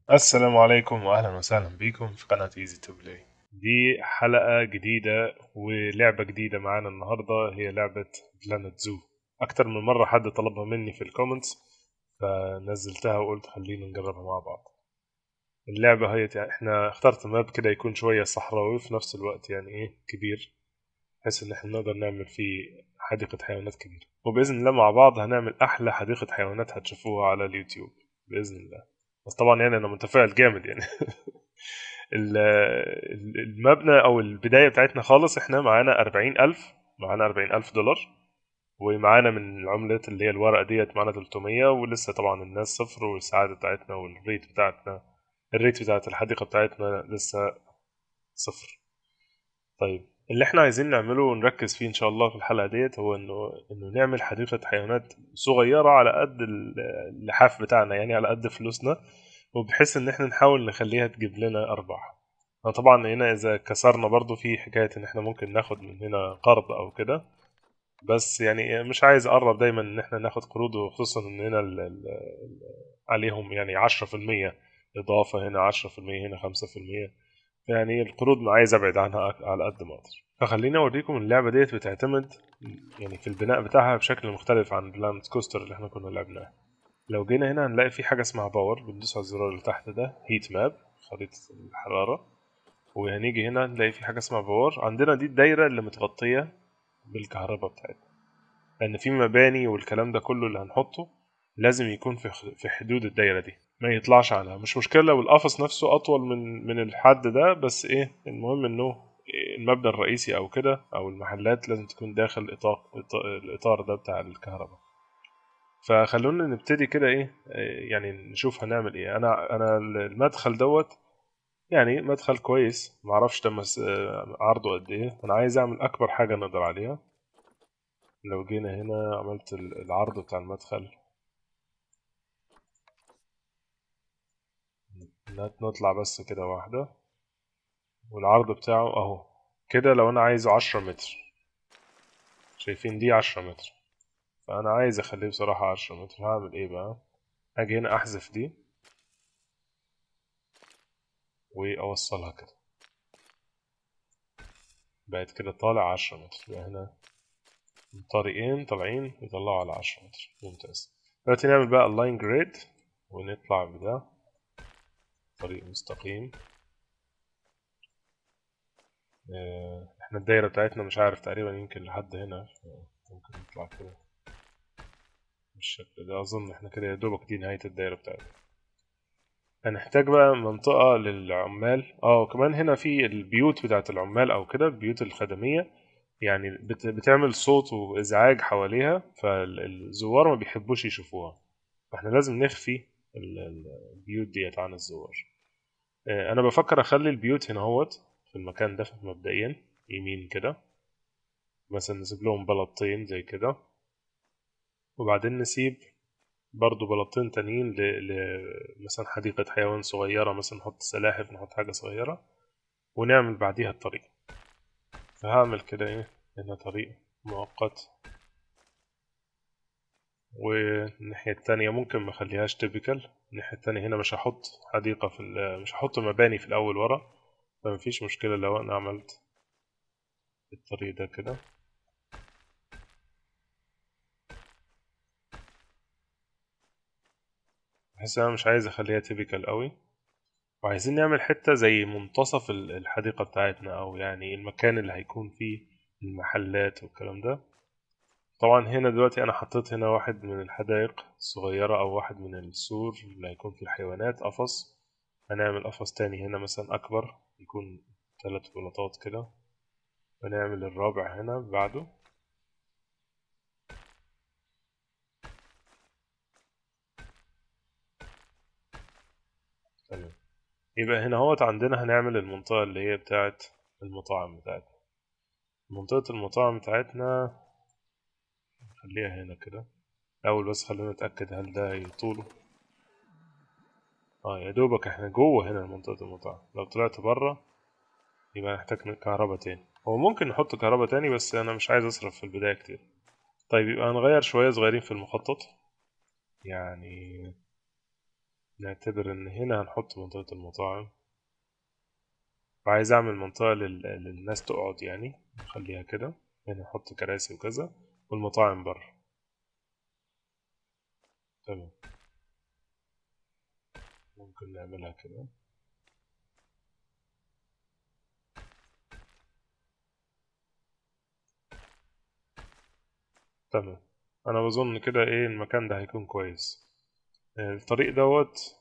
السلام عليكم واهلا وسهلا بيكم في قناة ايزي تو بلاي دي حلقة جديدة ولعبة جديدة معانا النهاردة هي لعبة بلانت زو اكتر من مرة حد طلبها مني في الكومنتس فنزلتها وقلت خلينا نجربها مع بعض اللعبة هي يعني احنا اخترت ماب كده يكون شوية صحراوي في نفس الوقت يعني ايه كبير بحيث ان احنا نقدر نعمل فيه حديقة حيوانات كبيرة وبإذن الله مع بعض هنعمل أحلى حديقة حيوانات هتشوفوها على اليوتيوب بإذن الله بس طبعا يعني أنا متفائل جامد يعني ال- ال- المبنى أو البداية بتاعتنا خالص احنا معانا أربعين ألف معانا أربعين ألف دولار ومعانا من العملات اللي هي الورقة ديت معانا 300 ولسه طبعا الناس صفر والسعادة بتاعتنا والريت بتاعتنا الريت بتاعت الحديقة بتاعتنا لسه صفر طيب اللي احنا عايزين نعمله ونركز فيه ان شاء الله في الحلقه ديت هو انه انه نعمل حديقه حيوانات صغيره على قد ال- اللحاف بتاعنا يعني على قد فلوسنا وبحيث ان احنا نحاول نخليها تجيب لنا ارباح أنا طبعا هنا اذا كسرنا برضو في حكايه ان احنا ممكن ناخد من هنا قرض او كده بس يعني مش عايز اقرب دايما ان احنا ناخد قروض وخصوصا ان هنا ال ال عليهم يعني 10% اضافه هنا 10% هنا 5% يعني القروض ما عايز ابعد عنها أك- على قد ما اقدر فخليني اوريكم اللعبه ديت بتعتمد يعني في البناء بتاعها بشكل مختلف عن بلانت كوستر اللي احنا كنا لعبناه لو جينا هنا هنلاقي في حاجه اسمها باور بندوس على الزرار اللي تحت ده هيت ماب خريطه الحراره وهنيجي هنا نلاقي في حاجه اسمها باور عندنا دي الدايره اللي متغطيه بالكهرباء بتاعتنا لان في مباني والكلام ده كله اللي هنحطه لازم يكون في في حدود الدايره دي ما يطلعش عنها مش مشكله لو القفص نفسه اطول من من الحد ده بس ايه المهم انه المبنى الرئيسي او كده او المحلات لازم تكون داخل اطار إط- الاطار ده بتاع الكهرباء فخلونا نبتدي كده ايه إيه، يعني نشوف هنعمل ايه انا انا المدخل دوت يعني مدخل كويس معرفش ده مس- آه، عرضه قد ايه انا عايز اعمل اكبر حاجه نقدر عليها لو جينا هنا عملت ال- العرض بتاع المدخل نت- نطلع بس كده واحدة والعرض بتاعه اهو كده لو انا عايزه عشرة متر شايفين دي عشرة متر فانا عايز اخليه بصراحة عشرة متر هعمل ايه بقى اجي هنا احذف دي واوصلها كده بقت كده طالع عشرة متر يبقى هنا طريقين طالعين يطلعوا على عشرة متر ممتاز دلوقتي نعمل بقى اللاين جريد ونطلع بده طريق مستقيم آه، احنا الدايرة بتاعتنا مش عارف تقريبا يمكن لحد هنا ممكن نطلع كده بالشكل ده أظن احنا كده يا دوبك دي نهاية الدايرة بتاعتنا هنحتاج بقى منطقة للعمال اه وكمان هنا في البيوت بتاعت العمال أو كده البيوت الخدمية يعني بت- بتعمل صوت وإزعاج حواليها فالزوار ما بيحبوش يشوفوها فاحنا لازم نخفي ال- ال- البيوت ديت عن الزوار آه، أنا بفكر أخلي البيوت هنا هوت في المكان ده مبدئيا يمين كده مثلا نسيب لهم بلاطين زي كده وبعدين نسيب برضو بلاطين تانيين ل... ل... مثلا حديقة حيوان صغيرة مثلا نحط سلاحف نحط حاجة صغيرة ونعمل بعديها الطريق فهعمل كده ايه هنا طريق مؤقت والناحية التانية ممكن ما اخليهاش تيبيكال الناحية التانية هنا مش هحط حديقة في ال... مش هحط مباني في الأول ورا فمفيش مشكلة لو أنا عملت الطريق ده كده بحس أنا مش عايز أخليها تيبيكال قوي وعايزين نعمل حتة زي منتصف ال- الحديقة بتاعتنا أو يعني المكان اللي هيكون فيه المحلات والكلام ده طبعا هنا دلوقتي أنا حطيت هنا واحد من الحدائق الصغيرة أو واحد من السور اللي هيكون فيه الحيوانات قفص هنعمل قفص تاني هنا مثلا أكبر يكون ثلاث بلاطات كده ونعمل الرابع هنا بعده تمام يبقى هنا هوت عندنا هنعمل المنطقة اللي هي بتاعت المطاعم بتاعتنا منطقة المطاعم بتاعتنا خليها هنا كده الأول بس خلينا نتأكد هل ده يطوله اه يا دوبك احنا جوه هنا منطقة المطاعم لو طلعت بره يبقى نحتاج كهرباء تاني هو ممكن نحط كهرباء تاني بس أنا مش عايز أصرف في البداية كتير طيب يبقى هنغير شوية صغيرين في المخطط يعني نعتبر ان هنا هنحط منطقة المطاعم وعايز اعمل منطقة لل... للناس تقعد يعني نخليها كده هنا نحط كراسي وكذا والمطاعم بره تمام ممكن نعملها كده تمام انا بظن كده ايه المكان ده هيكون كويس الطريق دوت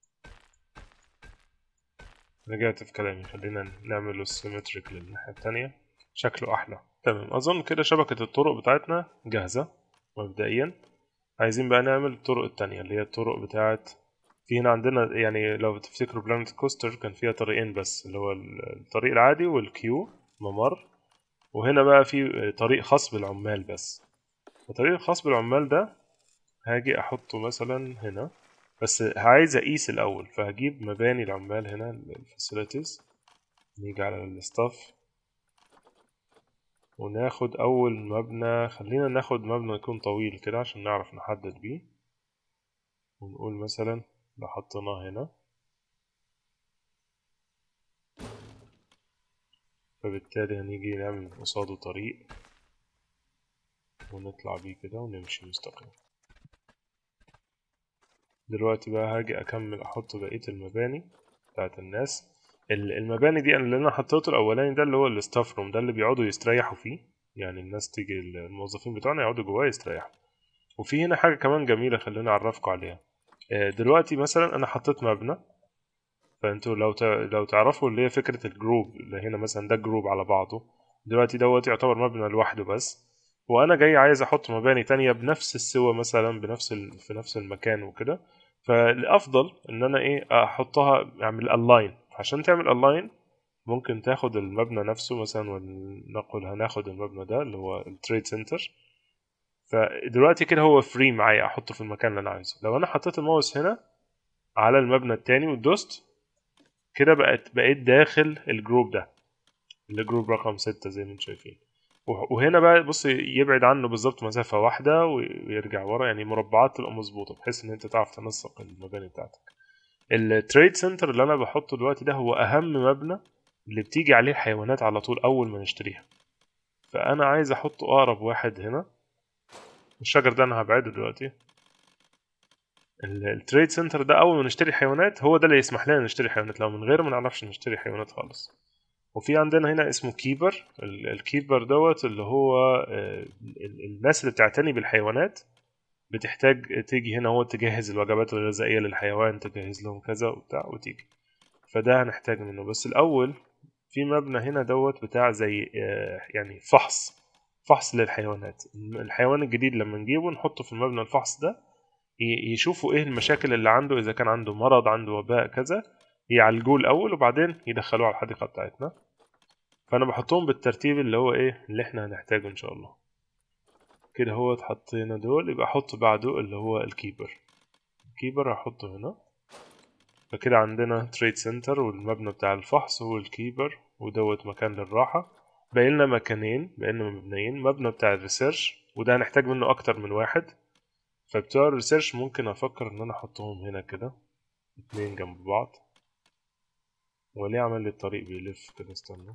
رجعت في كلامي خلينا نعمله سيمتريك للناحية التانية شكله أحلى تمام أظن كده شبكة الطرق بتاعتنا جاهزة مبدئيا عايزين بقى نعمل الطرق التانية اللي هي الطرق بتاعت في هنا عندنا يعني لو تفتكروا بلانت كوستر كان فيها طريقين بس اللي هو الطريق العادي والكيو ممر وهنا بقى في طريق خاص بالعمال بس الطريق الخاص بالعمال ده هاجي احطه مثلا هنا بس عايز اقيس الاول فهجيب مباني العمال هنا الفاسيلتيز نيجي على الستاف وناخد اول مبنى خلينا ناخد مبنى يكون طويل كده عشان نعرف نحدد بيه ونقول مثلا لو حطيناه هنا فبالتالي هنيجي نعمل قصاده طريق ونطلع بيه كده ونمشي مستقيم دلوقتي بقى هاجي اكمل احط بقية المباني بتاعت الناس المباني دي اللي انا حطيته الاولاني ده اللي هو الستاف روم ده اللي بيقعدوا يستريحوا فيه يعني الناس تيجي الموظفين بتوعنا يقعدوا جواه يستريحوا وفي هنا حاجة كمان جميلة خليني اعرفكم عليها دلوقتي مثلا انا حطيت مبنى فانتوا لو لو تعرفوا اللي هي فكرة الجروب اللي هنا مثلا ده جروب على بعضه دلوقتي دوت يعتبر مبنى لوحده بس وانا جاي عايز احط مباني تانية بنفس السوى مثلا بنفس ال... في نفس المكان وكده فالافضل ان انا ايه احطها اعمل الاين عشان تعمل الاين ممكن تاخد المبنى نفسه مثلا ونقول هناخد المبنى ده اللي هو التريد سنتر فدلوقتي كده هو فري معايا احطه في المكان اللي انا عايزه لو انا حطيت الماوس هنا على المبنى التاني ودوست كده بقت بقيت داخل الجروب ده الجروب رقم ستة زي ما انتم شايفين وهنا بقى بص يبعد عنه بالظبط مسافة واحدة ويرجع ورا يعني مربعات تبقى مظبوطة بحيث ان انت تعرف تنسق المباني بتاعتك التريد سنتر اللي انا بحطه دلوقتي ده هو اهم مبنى اللي بتيجي عليه الحيوانات على طول اول ما نشتريها فانا عايز احطه اقرب واحد هنا الشجر ده انا هبعده دلوقتي التريد سنتر ده اول ما نشتري حيوانات هو ده اللي يسمح لنا نشتري حيوانات لو من غيره ما نعرفش نشتري حيوانات خالص وفي عندنا هنا اسمه كيبر الكيبر دوت اللي هو الناس اللي بتعتني بالحيوانات بتحتاج تيجي هنا هو تجهز الوجبات الغذائية للحيوان تجهز لهم كذا وبتاع وتيجي فده هنحتاج منه بس الأول في مبنى هنا دوت بتاع زي يعني فحص فحص للحيوانات الحيوان الجديد لما نجيبه نحطه في المبنى الفحص ده يشوفوا ايه المشاكل اللي عنده اذا كان عنده مرض عنده وباء كذا يعالجوه الاول وبعدين يدخلوه على الحديقه بتاعتنا فانا بحطهم بالترتيب اللي هو ايه اللي احنا هنحتاجه ان شاء الله كده هو اتحطينا دول يبقى احط بعده اللي هو الكيبر الكيبر هحطه هنا فكده عندنا تريد سنتر والمبنى بتاع الفحص هو الكيبر ودوت مكان للراحة باقي لنا مكانين باقي لنا مبنيين مبنى بتاع الريسيرش وده هنحتاج منه أكتر من واحد فبتوع الريسيرش ممكن أفكر إن أنا أحطهم هنا كده اتنين جنب بعض وليه عمل لي الطريق بيلف كده استنى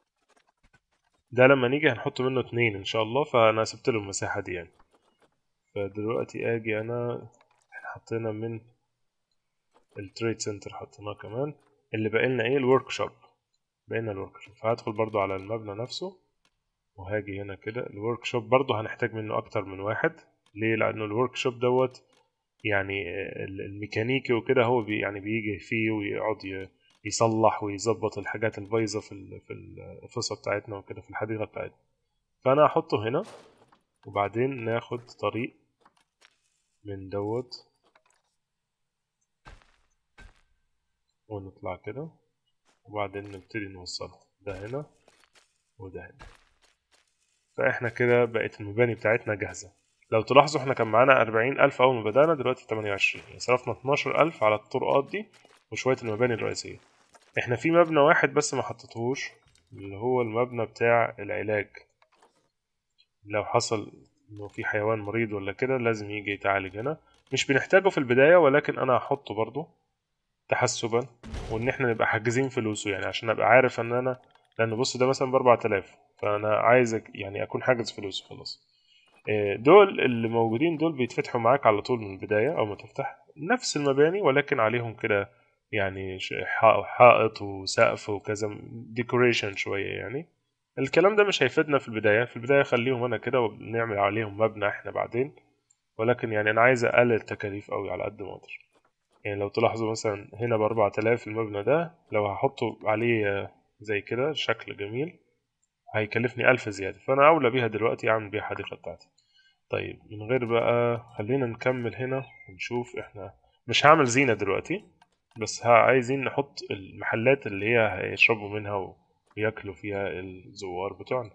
ده لما نيجي هنحط منه اتنين ان شاء الله فانا سبت له المساحة دي يعني فدلوقتي اجي انا احنا حطينا من التريد سنتر حطيناه كمان اللي باقي لنا ايه الورك شوب بقينا الورك شوب فهدخل برضو على المبنى نفسه وهاجي هنا كده الورك شوب برضو هنحتاج منه اكتر من واحد ليه لانه الورك شوب دوت يعني الميكانيكي وكده هو بي يعني بيجي فيه ويقعد يصلح ويظبط الحاجات البايظه في في الفصه بتاعتنا وكده في الحديقه بتاعتنا فانا هحطه هنا وبعدين ناخد طريق من دوت ونطلع كده وبعدين نبتدي نوصله ده هنا وده هنا فاحنا كده بقت المباني بتاعتنا جاهزة لو تلاحظوا احنا كان معانا أربعين ألف أول ما بدأنا دلوقتي تمانية وعشرين يعني صرفنا اتناشر ألف على الطرقات دي وشوية المباني الرئيسية احنا في مبنى واحد بس ما حطيتهوش اللي هو المبنى بتاع العلاج لو حصل انه في حيوان مريض ولا كده لازم يجي يتعالج هنا مش بنحتاجه في البداية ولكن انا هحطه برضو تحسبا وان احنا نبقى حاجزين فلوسه يعني عشان ابقى عارف ان انا لان بص ده مثلا باربعة آلاف فانا عايز يعني اكون حاجز فلوسه خلاص آه، دول اللي موجودين دول بيتفتحوا معاك على طول من البداية أو ما تفتح نفس المباني ولكن عليهم كده يعني ش- حا- حائط وسقف وكذا ديكوريشن شوية يعني الكلام ده مش هيفيدنا في البداية في البداية خليهم أنا كده ونعمل عليهم مبنى إحنا بعدين ولكن يعني أنا عايز أقلل التكاليف أوي على قد ما أقدر يعني لو تلاحظوا مثلا هنا بأربعة آلاف المبنى ده لو هحطه عليه آه، زي كده شكل جميل هيكلفني ألف زيادة فأنا أولى بيها دلوقتي أعمل بيها الحديقة بتاعتي طيب من غير بقى خلينا نكمل هنا ونشوف احنا مش هعمل زينة دلوقتي بس ها عايزين نحط المحلات اللي هي هيشربوا منها وياكلوا فيها الزوار بتوعنا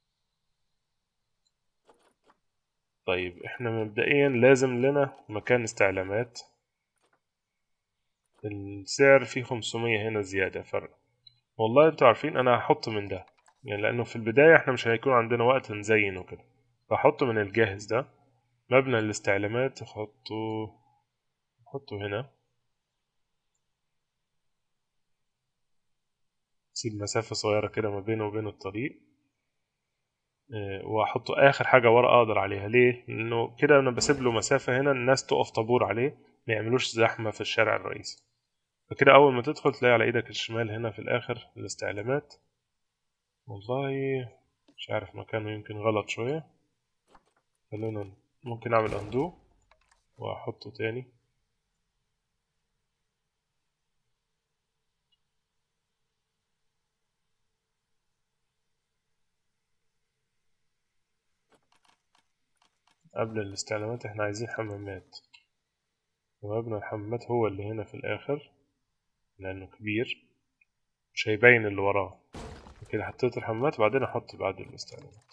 طيب احنا مبدئيا لازم لنا مكان استعلامات السعر فيه 500 هنا زيادة فرق والله انتوا عارفين انا هحط من ده يعني لانه في البداية احنا مش هيكون عندنا وقت نزين وكده فحطه من الجاهز ده مبنى الاستعلامات احطه احطه هنا سيب مسافة صغيرة كده ما بينه وبين الطريق اه، واحطه اخر حاجة ورا اقدر عليها ليه لانه كده انا بسيب له مسافة هنا الناس تقف طابور عليه ما يعملوش زحمة في الشارع الرئيسي فكده اول ما تدخل تلاقي على ايدك الشمال هنا في الاخر الاستعلامات والله مش عارف مكانه يمكن غلط شوية خلونا ممكن اعمل اندو واحطه تاني قبل الاستعلامات احنا عايزين حمامات ومبنى الحمامات هو اللي هنا في الآخر لأنه كبير مش هيبين اللي وراه كده حطيت الحمامات وبعدين أحط بعد الاستعلامات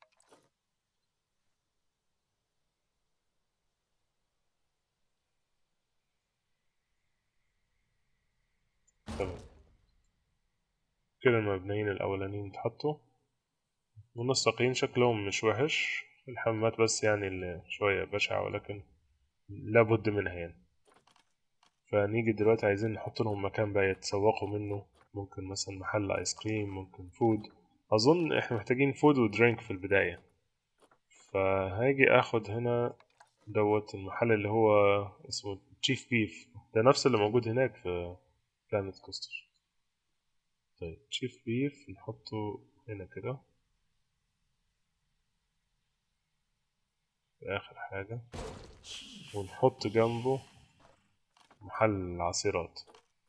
تمام كده المبنيين الأولانيين اتحطوا منسقين شكلهم مش وحش الحمامات بس يعني اللي شوية بشعة ولكن لابد منها يعني فنيجي دلوقتي عايزين نحط لهم مكان بقى يتسوقوا منه ممكن مثلا محل ايس كريم ممكن فود اظن احنا محتاجين فود ودرينك في البداية فهاجي اخد هنا دوت المحل اللي هو اسمه تشيف بيف ده نفس اللي موجود هناك في بلانت كوستر طيب تشيف بيف نحطه هنا كده في اخر حاجة ونحط جنبه محل عصيرات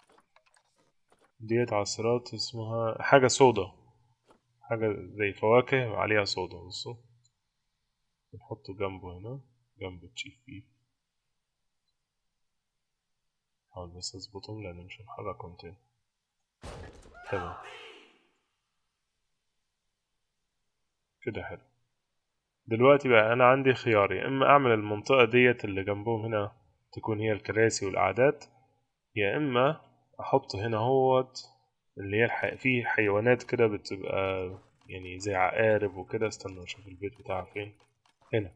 ديت عصيرات اسمها حاجة صودا حاجة زي فواكه وعليها صودا بصوا نحطه جنبه هنا جنب التشيف بيف حاول بس اظبطهم لان مش هنحركهم تاني تمام كده حلو دلوقتي بقى انا عندي خيار يا اما اعمل المنطقة ديت اللي جنبهم هنا تكون هي الكراسي والقعدات يا اما احط هنا هوت اللي هي الح... في حيوانات كده بتبقى يعني زي عقارب وكده استنى اشوف البيت بتاعها فين هنا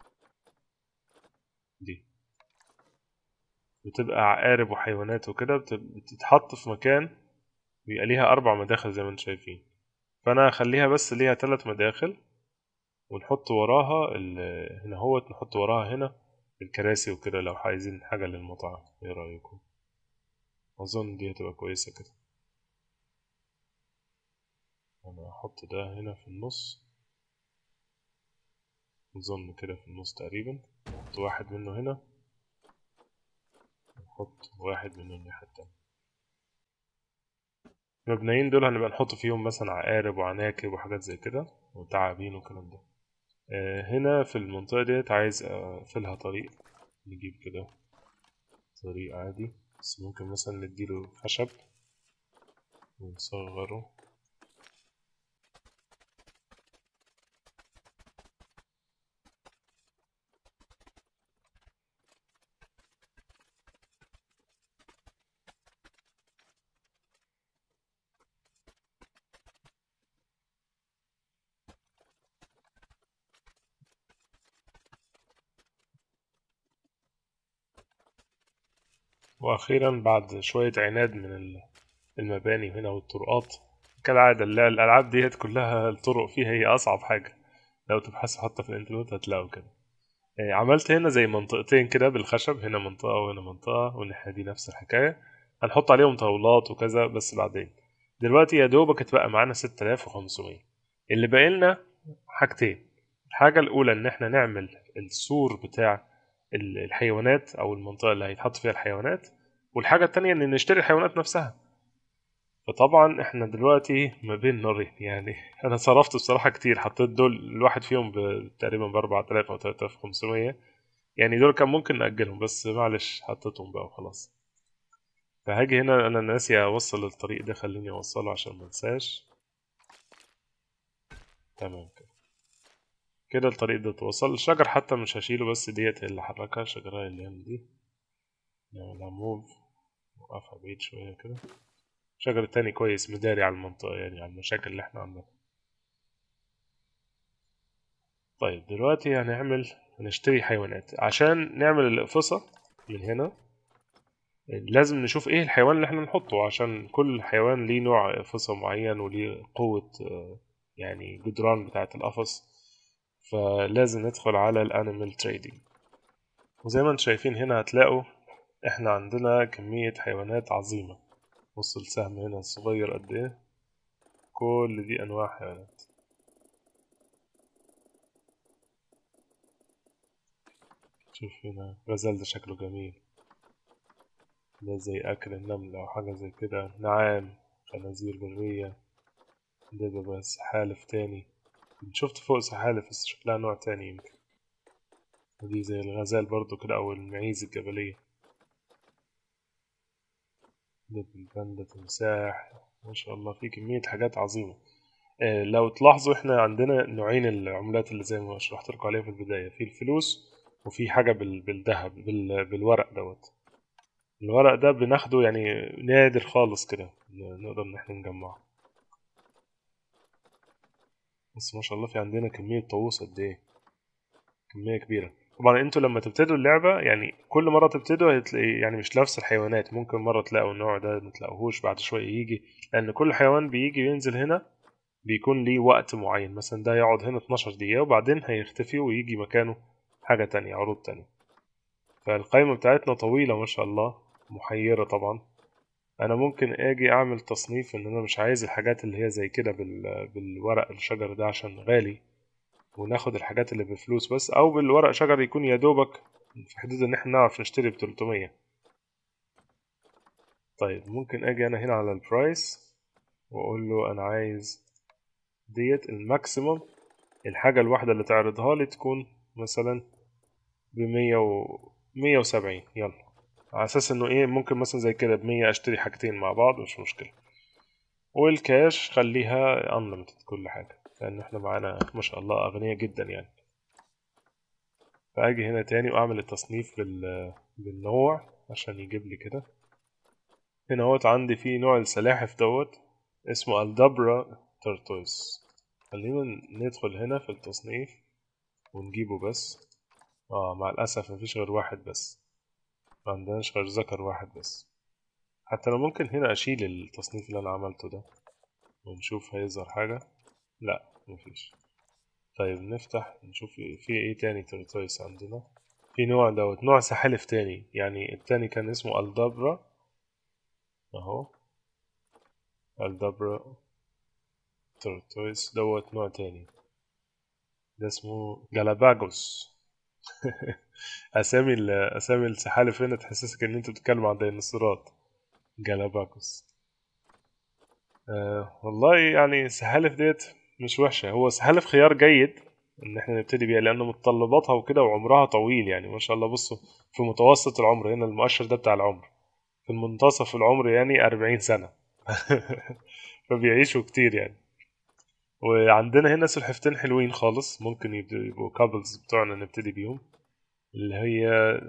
دي بتبقى عقارب وحيوانات وكده بت... بتتحط في مكان بيبقى ليها اربع مداخل زي ما انتم شايفين فانا اخليها بس ليها ثلاث مداخل ونحط وراها ال... هنا هوت نحط وراها هنا الكراسي وكده لو عايزين حاجة للمطعم ايه رأيكم أظن دي هتبقى كويسة كده أنا هحط ده هنا في النص أظن كده في النص تقريبا نحط واحد منه هنا نحط واحد منه الناحية التانية المبنيين دول هنبقى نحط فيهم مثلا عقارب وعناكب وحاجات زي كده وتعابين والكلام ده آه، هنا في المنطقة ديت عايز أقفلها طريق نجيب كده طريق عادي بس ممكن مثلا نديله خشب ونصغره وأخيرا بعد شوية عناد من المباني هنا والطرقات كالعادة الألعاب ديت كلها الطرق فيها هي أصعب حاجة لو تبحثوا حتى في الإنترنت هتلاقوا كده يعني عملت هنا زي منطقتين كده بالخشب هنا منطقة وهنا منطقة والناحية دي نفس الحكاية هنحط عليهم طاولات وكذا بس بعدين دلوقتي يا دوبك اتبقى معانا 6500 اللي باقي لنا حاجتين الحاجة الأولى إن احنا نعمل السور بتاع الحيوانات أو المنطقة اللي هيتحط فيها الحيوانات والحاجة التانية إن نشتري الحيوانات نفسها فطبعا احنا دلوقتي ما بين نارين يعني انا صرفت بصراحة كتير حطيت دول الواحد فيهم تقريبا ب 4000 او 3500 يعني دول كان ممكن نأجلهم بس معلش حطيتهم بقى وخلاص فهاجي هنا انا ناسي اوصل الطريق ده خليني اوصله عشان ما انساش تمام كده كده الطريق ده توصل الشجر حتى مش هشيله بس ديت اللي حركها الشجرة اللي هنا دي نعملها موف وقفها بعيد شوية كده الشجر التاني كويس مداري على المنطقة يعني على المشاكل اللي احنا عندنا طيب دلوقتي هنعمل هنشتري حيوانات عشان نعمل الأقفصة من هنا لازم نشوف ايه الحيوان اللي احنا نحطه عشان كل حيوان ليه نوع أقفصة معين وليه قوة يعني جدران بتاعة القفص فلازم ندخل على الانيمال تريدينج وزي ما انتم شايفين هنا هتلاقوا احنا عندنا كمية حيوانات عظيمة بص السهم هنا صغير قد ايه كل دي انواع حيوانات شوف هنا غزال ده شكله جميل ده زي أكل النمل أو حاجة زي كده نعام خنازير برية ده بقى سحالف تاني شفت فوق سحالف بس شكلها نوع تاني يمكن ودي زي الغزال برضو كده أو المعيز الجبلية ده بالباندا تمساح ما شاء الله في كمية حاجات عظيمة آه لو تلاحظوا احنا عندنا نوعين العملات اللي زي ما شرحت لكم عليها في البداية في الفلوس وفي حاجة بالذهب بالورق دوت الورق ده بناخده يعني نادر خالص كده نقدر ان احنا نجمعه بس ما شاء الله في عندنا كمية طاووس قد ايه كمية كبيرة طبعا انتوا لما تبتدوا اللعبة يعني كل مرة تبتدوا هتلاقي يعني مش نفس الحيوانات ممكن مرة تلاقوا النوع ده ما تلاقوهوش بعد شوية يجي لأن كل حيوان بيجي وينزل هنا بيكون ليه وقت معين مثلا ده يقعد هنا 12 دقيقة وبعدين هيختفي ويجي مكانه حاجة تانية عروض تانية فالقائمة بتاعتنا طويلة ما شاء الله محيرة طبعا أنا ممكن أجي أعمل تصنيف إن أنا مش عايز الحاجات اللي هي زي كده بالورق الشجر ده عشان غالي وناخد الحاجات اللي بفلوس بس او بالورق شجر يكون يا دوبك في حدود ان احنا نعرف نشتري ب 300 طيب ممكن اجي انا هنا على البرايس واقول له انا عايز ديت الماكسيموم الحاجة الواحدة اللي تعرضها لي تكون مثلا بمية و مية وسبعين يلا على اساس انه ايه ممكن مثلا زي كده بمية اشتري حاجتين مع بعض مش مشكلة والكاش خليها unlimited كل حاجة لأن احنا معانا ما شاء الله أغنياء جدا يعني فأجي هنا تاني وأعمل التصنيف بال... بالنوع عشان يجيب لي كده هنا اهوت عندي في نوع السلاحف دوت اسمه الدبرا ترتويس خلينا ندخل هنا في التصنيف ونجيبه بس اه مع الأسف مفيش غير واحد بس ما عندناش غير ذكر واحد بس حتى لو ممكن هنا أشيل التصنيف اللي أنا عملته ده ونشوف هيظهر حاجة لا مفيش طيب نفتح نشوف في ايه تاني ترتويس عندنا في نوع دوت نوع سحالف تاني يعني التاني كان اسمه الدبرا اهو الدبرا ترتويس دوت نوع تاني ده اسمه جالاباجوس اسامي اسامي السحالف هنا تحسسك ان انت بتتكلم عن ديناصورات جالاباجوس أه والله يعني السحالف ديت مش وحشة هو سحالف خيار جيد ان احنا نبتدي بيها لان متطلباتها وكده وعمرها طويل يعني ما شاء الله بصوا في متوسط العمر هنا المؤشر ده بتاع العمر في المنتصف العمر يعني أربعين سنة فبيعيشوا كتير يعني وعندنا هنا سلحفتين حلوين خالص ممكن يبقوا كابلز بتوعنا نبتدي بيهم اللي هي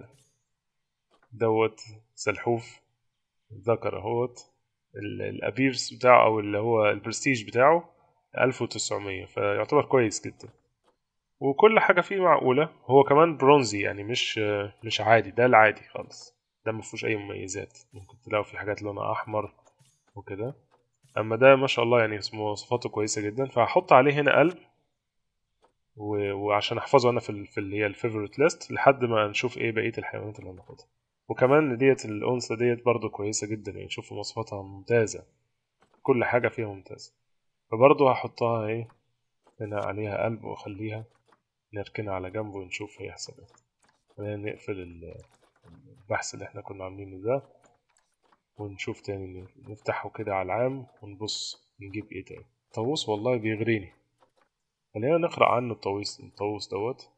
دوت سلحوف ذكر اهوت الابيرس بتاعه او اللي هو البرستيج بتاعه 1900 فيعتبر كويس جدا وكل حاجة فيه معقولة هو كمان برونزي يعني مش مش عادي ده العادي خالص ده مفيهوش اي مميزات ممكن تلاقوا في حاجات لونها احمر وكده اما ده ما شاء الله يعني مواصفاته كويسه جدا فهحط عليه هنا قلب و... وعشان احفظه انا في ال... في اللي هي الفيفورت ليست لحد ما نشوف ايه بقيه الحيوانات اللي هناخدها وكمان ديت الانثى ديت برضو كويسه جدا يعني شوفوا مواصفاتها ممتازه كل حاجه فيها ممتازه فبرضو هحطها ايه هنا عليها قلب واخليها نركنها على جنب ونشوف هيحصل ايه خلينا نقفل البحث اللي احنا كنا عاملينه ده ونشوف تاني نفتحه كده على العام ونبص نجيب ايه تاني طاووس والله بيغريني خلينا نقرأ عنه الطاووس الطاووس دوت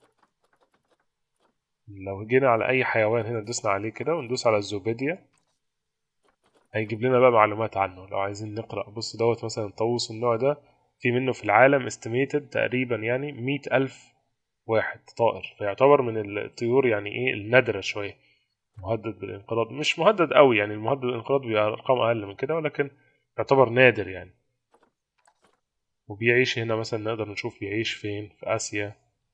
لو جينا على أي حيوان هنا دوسنا عليه كده وندوس على الزوبيديا هيجيب لنا بقى معلومات عنه لو عايزين نقرأ بص دوت مثلا طاووس النوع ده في منه في العالم استيميتد تقريبا يعني مئة ألف واحد طائر فيعتبر من الطيور يعني ايه النادرة شوية مهدد بالانقراض مش مهدد قوي يعني المهدد بالانقراض بيبقى أرقام أقل من كده ولكن يعتبر نادر يعني وبيعيش هنا مثلا نقدر نشوف بيعيش فين في آسيا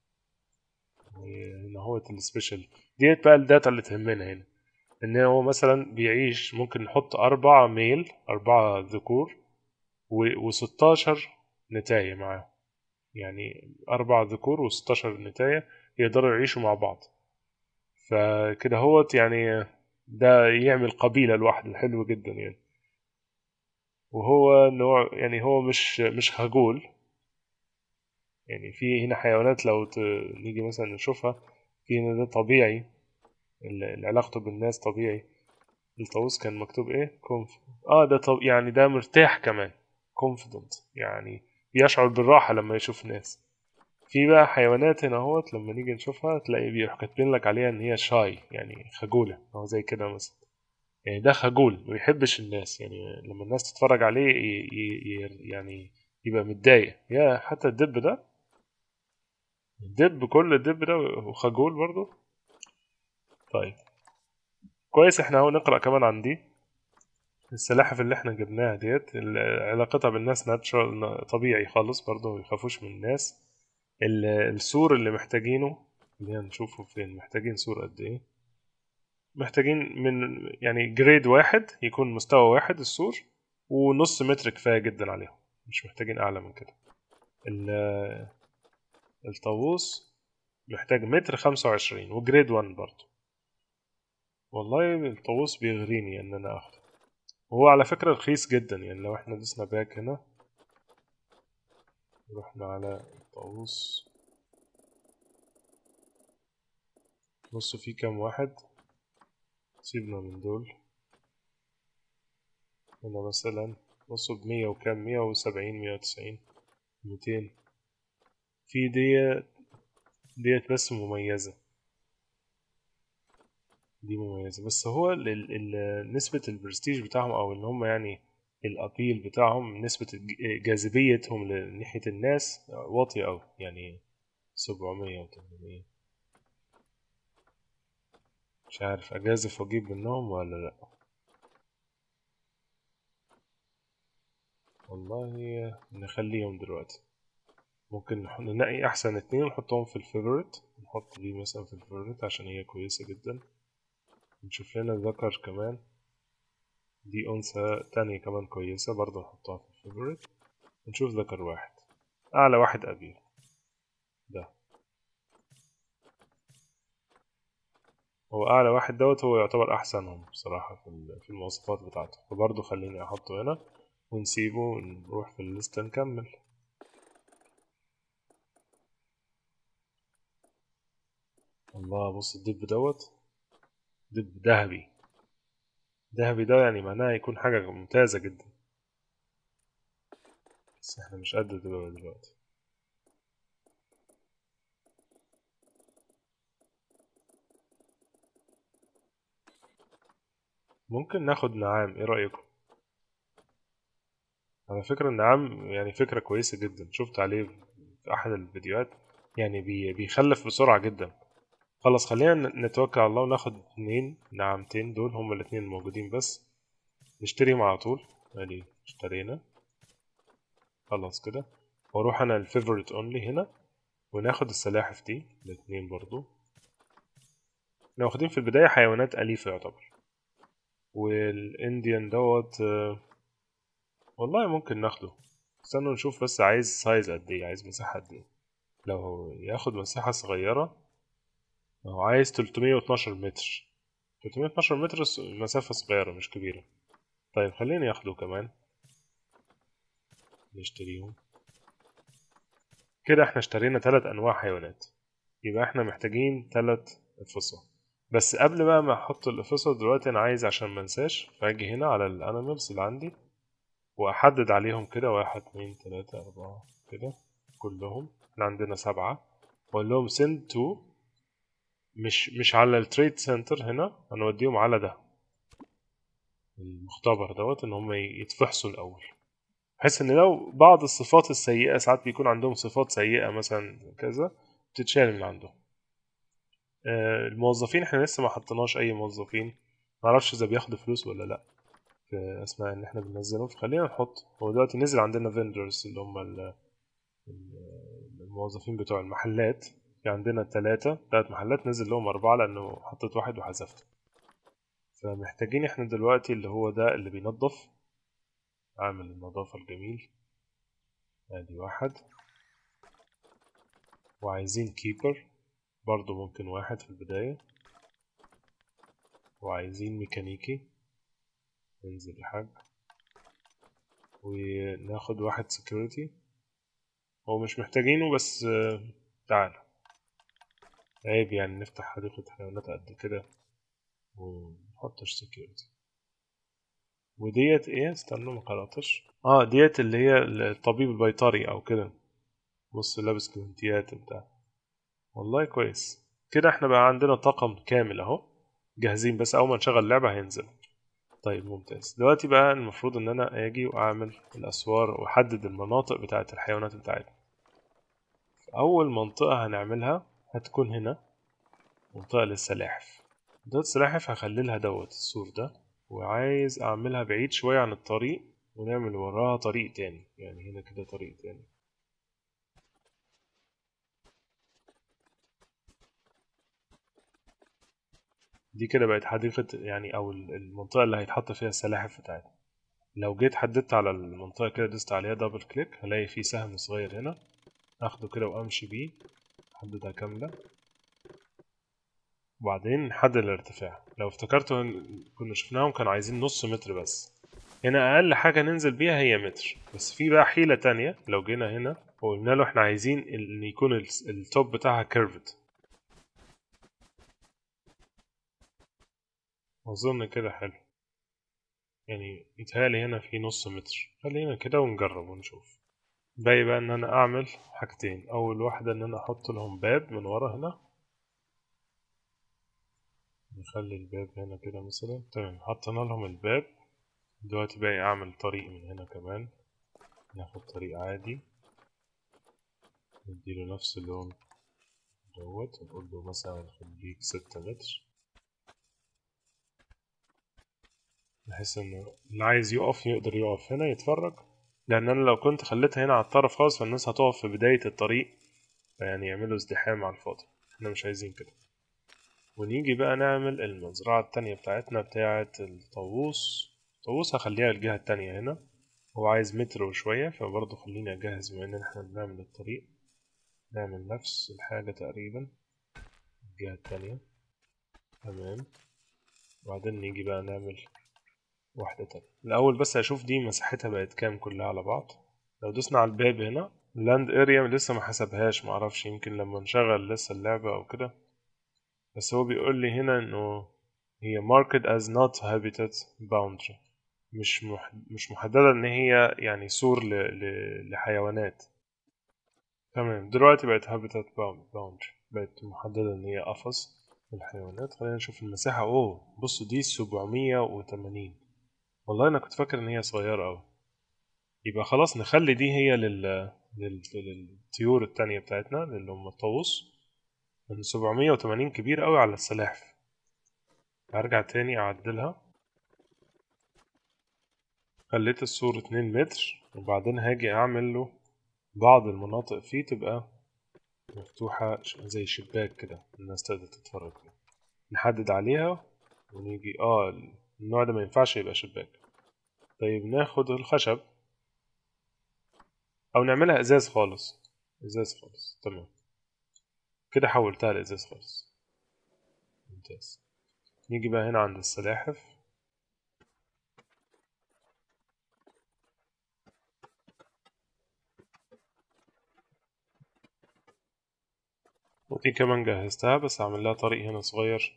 هنا هو السبيشال ديت بقى الداتا اللي تهمنا هنا ان هو مثلا بيعيش ممكن نحط أربعة ميل أربعة ذكور و16 نتاية معاه يعني أربع ذكور وستاشر نتاية يقدروا يعيشوا مع بعض فكده هوت يعني ده يعمل قبيلة لوحده حلو جدا يعني وهو نوع يعني هو مش مش خجول يعني في هنا حيوانات لو نيجي مثلا نشوفها في هنا ده طبيعي علاقته بالناس طبيعي الطاووس كان مكتوب ايه كونف اه ده طب يعني ده مرتاح كمان confident يعني يشعر بالراحة لما يشوف ناس في بقى حيوانات هنا اهوت لما نيجي نشوفها تلاقي بيروح كاتبين لك عليها ان هي شاي يعني خجولة او زي كده مثلا يعني ده خجول ما بيحبش الناس يعني لما الناس تتفرج عليه ي... ي... يعني يبقى متضايق يا حتى الدب ده الدب كل الدب ده وخجول برضه طيب كويس احنا اهو نقرا كمان عن دي السلاحف اللي احنا جبناها ديت علاقتها بالناس ناتشرال طبيعي خالص برضه ما يخافوش من الناس السور اللي محتاجينه اللي نشوفه فين محتاجين سور قد ايه محتاجين من يعني جريد واحد يكون مستوى واحد السور ونص متر كفاية جدا عليهم مش محتاجين أعلى من كده الطاووس محتاج متر خمسة وعشرين وجريد وان برضه والله الطاووس بيغريني ان انا اخده وهو على فكرة رخيص جدا يعني لو احنا دوسنا باك هنا رحنا على الطاووس بصوا في كام واحد سيبنا من دول هنا مثلا بصوا بمية وكام مية وسبعين مية وتسعين ميتين في ديت ديت بس مميزة دي مميزة بس هو ال ال نسبة البرستيج بتاعهم أو إن هم يعني الأبيل بتاعهم نسبة جاذبيتهم ناحية الناس واطية أوي يعني سبعمية وتمانمية مش عارف أجازف وأجيب منهم ولا لأ والله نخليهم دلوقتي ممكن ننقي أحسن اتنين ونحطهم في الفيفوريت نحط دي مثلا في الفيفوريت عشان هي كويسة جدا نشوف لنا ذكر كمان دي أنثى تانية كمان كويسة برضه نحطها في الفيفوريت ونشوف ذكر واحد أعلى واحد أبيل ده هو أعلى واحد دوت هو يعتبر أحسنهم بصراحة في المواصفات بتاعته فبرضه خليني أحطه هنا ونسيبه ونروح في الليستة نكمل الله بص الدب دوت دب ذهبي ذهبي ده يعني معناه يكون حاجة ممتازة جدا بس احنا مش قد دلوقتي ممكن ناخد نعام ايه رأيكم على فكرة النعام يعني فكرة كويسة جدا شفت عليه في أحد الفيديوهات يعني بي بيخلف بسرعة جدا خلاص خلينا نتوكل على الله وناخد اتنين نعمتين دول هما الاتنين الموجودين بس نشتريهم على طول ادي اشترينا خلاص كده واروح انا الفيفوريت اونلي هنا وناخد السلاحف دي الاتنين برضو احنا واخدين في البداية حيوانات أليفة يعتبر والانديان دوت آه، والله ممكن ناخده استنوا نشوف بس عايز سايز قد ايه عايز مساحة قد ايه لو ياخد مساحة صغيرة هو عايز 312 متر 312 متر مسافة صغيرة مش كبيرة طيب خليني اخده كمان نشتريهم كده احنا اشترينا ثلاث انواع حيوانات يبقى احنا محتاجين ثلاث افصة بس قبل بقى ما احط الافصة دلوقتي انا عايز عشان ما انساش فاجي هنا على الانيمالز اللي عندي واحدد عليهم كده واحد اتنين تلاتة اربعة كده كلهم احنا عندنا سبعة واقول لهم send to مش مش على التريد سنتر هنا هنوديهم على ده المختبر دوت ان هم يتفحصوا الاول بحيث ان لو بعض الصفات السيئة ساعات بيكون عندهم صفات سيئة مثلا كذا بتتشال من عندهم آه، الموظفين احنا لسه ما حطيناش اي موظفين معرفش اذا بياخدوا فلوس ولا لا في اثناء ان احنا بننزلهم فخلينا نحط هو دلوقتي نزل عندنا فيندرز اللي هم ال- ال- الموظفين بتوع المحلات في عندنا ثلاثة ثلاث محلات نزل لهم أربعة لأنه حطيت واحد وحذفته فمحتاجين احنا دلوقتي اللي هو ده اللي بينظف عامل النظافة الجميل ادي واحد وعايزين كيبر برضو ممكن واحد في البداية وعايزين ميكانيكي ننزل يا حاج وناخد واحد سكيورتي هو مش محتاجينه بس آه، تعال عيب يعني نفتح حديقة حيوانات قد كده ونحطش سكيورتي وديت ايه استنوا ما قرأتش اه ديت اللي هي الطبيب البيطري او كده بص لابس جوانتيات بتاع والله كويس كده احنا بقى عندنا طاقم كامل اهو جاهزين بس اول ما نشغل اللعبة هينزل طيب ممتاز دلوقتي بقى المفروض ان انا اجي واعمل الاسوار واحدد المناطق بتاعت الحيوانات بتاعتنا اول منطقة هنعملها هتكون هنا منطقة للسلاحف منطقة السلاحف هخلي لها دوت السور ده وعايز اعملها بعيد شوية عن الطريق ونعمل وراها طريق تاني يعني هنا كده طريق تاني دي كده بقت حديقة يعني أو المنطقة اللي هيتحط فيها السلاحف بتاعتنا لو جيت حددت على المنطقة كده دوست عليها دبل كليك هلاقي في سهم صغير هنا اخده كده وامشي بيه احددها كاملة وبعدين نحدد الارتفاع لو افتكرتوا إن كنا شفناهم كانوا عايزين نص متر بس هنا اقل حاجة ننزل بيها هي متر بس في بقى حيلة تانية لو جينا هنا وقلنا له احنا عايزين ان يكون ال- التوب بتاعها كيرفد اظن كده حلو يعني يتهيألي هنا في نص متر خلينا كده ونجرب ونشوف باقي بقى ان انا اعمل حاجتين اول واحدة ان انا احط لهم باب من ورا هنا نخلي الباب هنا كده مثلا تمام حطينا لهم الباب دلوقتي باقي اعمل طريق من هنا كمان ناخد طريق عادي نديله نفس اللون دوت نقول له مثلا خليك ستة متر بحيث انه اللي عايز يقف يقدر يقف هنا يتفرج لان انا لو كنت خليتها هنا على الطرف خالص فالناس هتقف في بداية الطريق يعني يعملوا ازدحام على الفاضي احنا مش عايزين كده ونيجي بقى نعمل المزرعة التانية بتاعتنا بتاعة الطاووس الطاووس هخليها الجهة التانية هنا هو عايز متر وشوية فبرضه خليني أجهز بما إن احنا بنعمل الطريق نعمل نفس الحاجة تقريبا الجهة التانية تمام وبعدين نيجي بقى نعمل واحدة تانية الأول بس أشوف دي مساحتها بقت كام كلها على بعض لو دوسنا على الباب هنا اللاند اريا لسه ما حسبهاش معرفش يمكن لما نشغل لسه اللعبة أو كده بس هو بيقول لي هنا إنه هي marked as not habitat boundary مش مح... مش محددة إن هي يعني سور ل... ل... لحيوانات تمام دلوقتي بقت habitat boundary بقت محددة إن هي قفص للحيوانات خلينا نشوف المساحة أوه بصوا دي سبعمية وتمانين والله أنا كنت فاكر إن هي صغيرة أوي يبقى خلاص نخلي دي هي لل... لل... للطيور التانية بتاعتنا اللي هم الطاووس من سبعمية وتمانين كبير أوي على السلاحف هرجع تاني أعدلها خليت السور اتنين متر وبعدين هاجي أعمل له بعض المناطق فيه تبقى مفتوحة ش- زي شباك كده الناس تقدر تتفرج فيها نحدد عليها ونيجي اه ال- النوع ده ما ينفعش يبقى شباك طيب ناخد الخشب او نعملها ازاز خالص ازاز خالص تمام كده حولتها لازاز خالص ممتاز نيجي بقى هنا عند السلاحف ودي كمان جهزتها بس اعمل لها طريق هنا صغير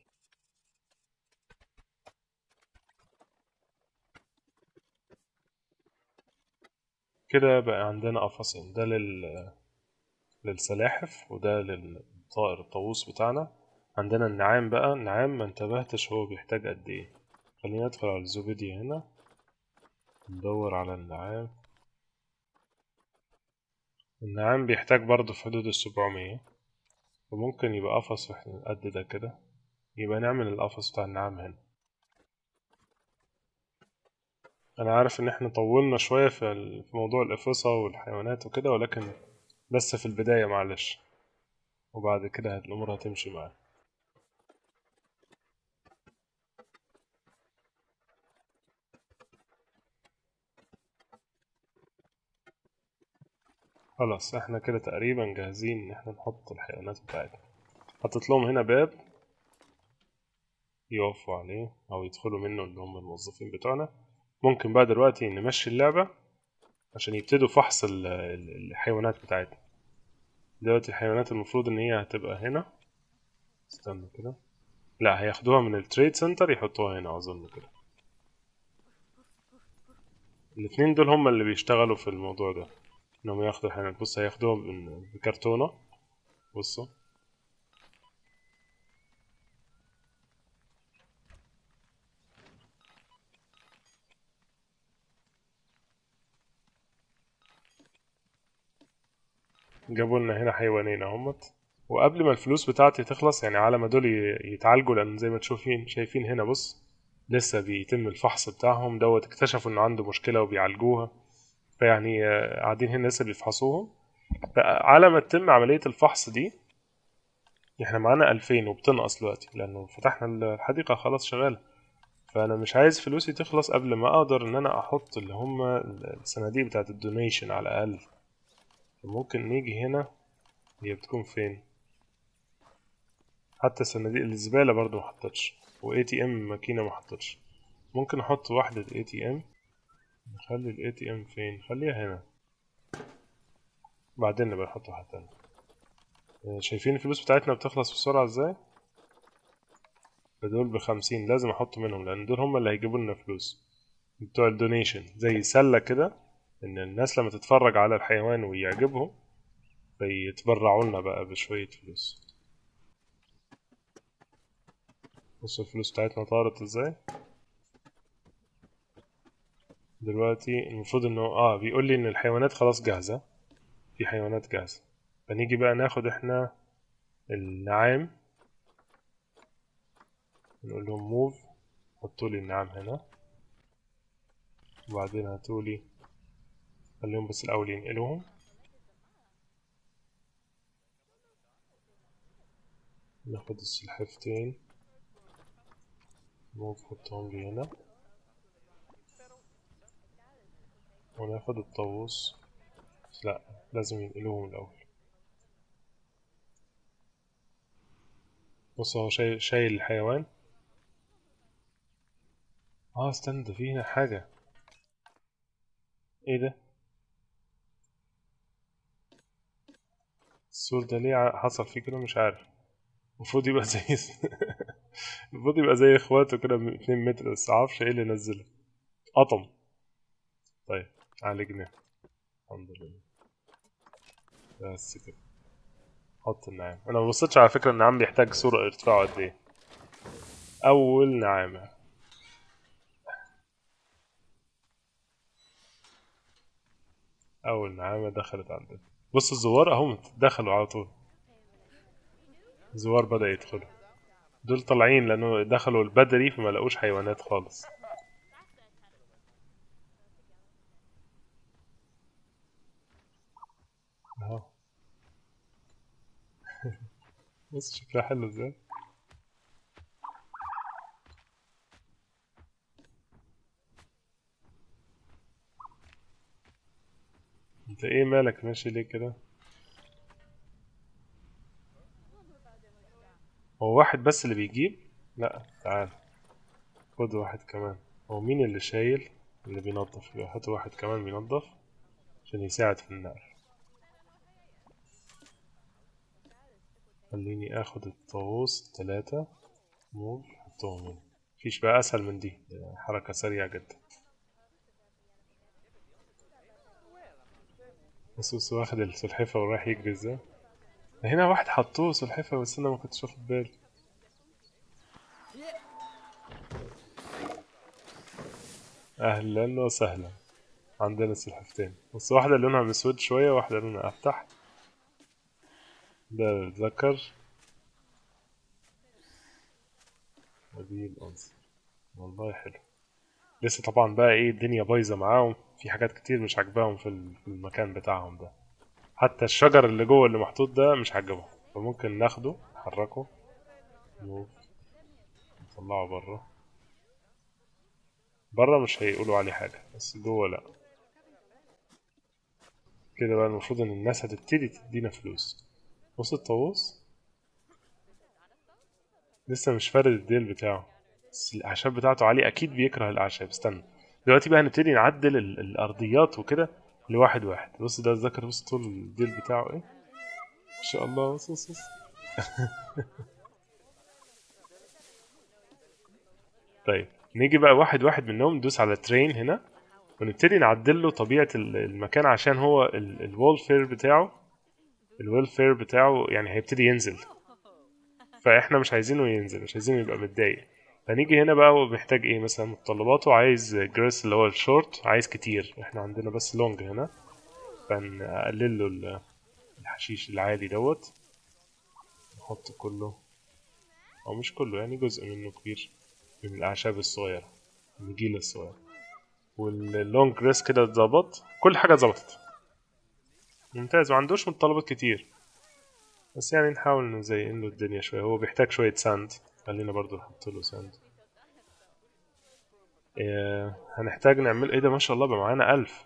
كده بقى عندنا قفصين ده لل للسلاحف وده للطائر الطاووس بتاعنا عندنا النعام بقى النعام ما انتبهتش هو بيحتاج قد ايه خلينا ندخل على الزوبيديا هنا ندور على النعام النعام بيحتاج برضه في حدود السبعمية وممكن يبقى قفص قد ده كده يبقى نعمل القفص بتاع النعام هنا انا عارف ان احنا طولنا شوية في موضوع الافصة والحيوانات وكده ولكن بس في البداية معلش وبعد كده الامور هتمشي معانا خلاص احنا كده تقريبا جاهزين ان احنا نحط الحيوانات بتاعتنا حطيت لهم هنا باب يقفوا عليه او يدخلوا منه اللي هم الموظفين بتوعنا ممكن بقى دلوقتي نمشي اللعبة عشان يبتدوا فحص الحيوانات بتاعتنا دلوقتي الحيوانات المفروض ان هي هتبقى هنا استنى كده لا هياخدوها من التريد سنتر يحطوها هنا اظن كده الاتنين دول هما اللي بيشتغلوا في الموضوع ده انهم ياخدوا الحيوانات بص هياخدوها بكرتونة بصوا جابوا لنا هنا حيوانين اهمت وقبل ما الفلوس بتاعتي تخلص يعني على ما دول يتعالجوا لان زي ما تشوفين شايفين هنا بص لسه بيتم الفحص بتاعهم دوت اكتشفوا انه عنده مشكله وبيعالجوها فيعني قاعدين هنا لسه بيفحصوهم على ما تتم عمليه الفحص دي احنا معانا ألفين وبتنقص دلوقتي لأنه فتحنا الحديقة خلاص شغالة فأنا مش عايز فلوسي تخلص قبل ما أقدر إن أنا أحط اللي هما الصناديق بتاعت الدونيشن على الأقل ممكن نيجي هنا هي بتكون فين حتى صناديق الزبالة برضو محطتش و ATM ماكينة محطتش ممكن احط واحدة ATM نخلي ال ATM فين خليها هنا بعدين نبقى نحط واحدة تانية شايفين الفلوس بتاعتنا بتخلص بسرعة ازاي دول بخمسين لازم احط منهم لان دول هما اللي هيجيبوا لنا فلوس بتوع الدونيشن زي سلة كده ان الناس لما تتفرج على الحيوان ويعجبهم بيتبرعوا لنا بقى بشوية فلوس بصوا الفلوس بتاعتنا طارت ازاي دلوقتي المفروض انه اه بيقول لي ان الحيوانات خلاص جاهزة في حيوانات جاهزة فنيجي بقى ناخد احنا النعام نقول لهم موف حطوا لي النعام هنا وبعدين هاتوا لي خليهم بس الأول ينقلوهم ناخد السلحفتين موف حطهم لي هنا وناخد الطاووس لا لازم ينقلوهم الأول بص هو شايل شايل الحيوان اه استنى ده في هنا حاجة ايه ده السور ده ليه حصل فيه كده مش عارف المفروض يبقى زي المفروض يبقى زي اخواته كده من اتنين متر بس معرفش ايه اللي نزله قطم طيب عالجناه الحمد لله بس كده حط النعام انا ما بصيتش على فكره النعام بيحتاج سور ارتفاعه قد ايه اول نعامه اول نعامه دخلت عندنا بص الزوار اهم دخلوا على طول الزوار بدأ يدخلوا دول طالعين لانه دخلوا البدري فما لقوش حيوانات خالص اهو بص شكلها حلو ازاي انت ايه مالك ماشي ليه كده هو واحد بس اللي بيجيب لا تعال خد واحد كمان هو مين اللي شايل اللي بينظف يبقى هات واحد كمان بينظف عشان يساعد في النقل خليني اخد الطاووس تلاتة موف حطهم هنا مفيش بقى اسهل من دي حركة سريعة جدا بص بص واخد السلحفة ورايح يجري ازاي هنا واحد حطوه سلحفة بس انا ما كنتش واخد بالي اهلا وسهلا عندنا سلحفتين بس واحدة لونها مسود شوية واحدة لونها افتح ده الذكر ودي الأنثى والله حلو لسه طبعا بقى ايه الدنيا بايظة معاهم في حاجات كتير مش عاجباهم في ال- في المكان بتاعهم ده حتى الشجر اللي جوه اللي محطوط ده مش عاجبهم فممكن ناخده نحركه موف نطلعه بره بره مش هيقولوا عليه حاجة بس جوه لا كده بقى المفروض ان الناس هتبتدي تدينا فلوس بص الطاووس لسه مش فارد الديل بتاعه بس الاعشاب بتاعته عالية اكيد بيكره الاعشاب استنى دلوقتي بقى هنبتدي نعدل ال- الارضيات وكده لواحد واحد بص ده الذكر بص طول الديل بتاعه ايه ما شاء الله بص بص بص طيب نيجي بقى واحد واحد منهم ندوس على ترين هنا ونبتدي نعدل له طبيعة ال- المكان عشان هو الوولفير بتاعه الويلفير بتاعه يعني هيبتدي ينزل فاحنا مش عايزينه ينزل مش عايزينه يبقى متضايق فنيجي هنا بقى هو محتاج ايه مثلا متطلباته عايز جريس اللي هو الشورت عايز كتير احنا عندنا بس لونج هنا فنقلل له ال- الحشيش العالي دوت نحط كله او مش كله يعني جزء منه كبير من الاعشاب الصغيرة النجيل الصغير واللونج جريس كده اتظبط كل حاجة اتظبطت ممتاز وعندوش متطلبات كتير بس يعني نحاول نزين له الدنيا شوية هو بيحتاج شوية ساند خلينا برضو نحط له ساند إيه هنحتاج نعمل ايه ده ما شاء الله بقى معانا ألف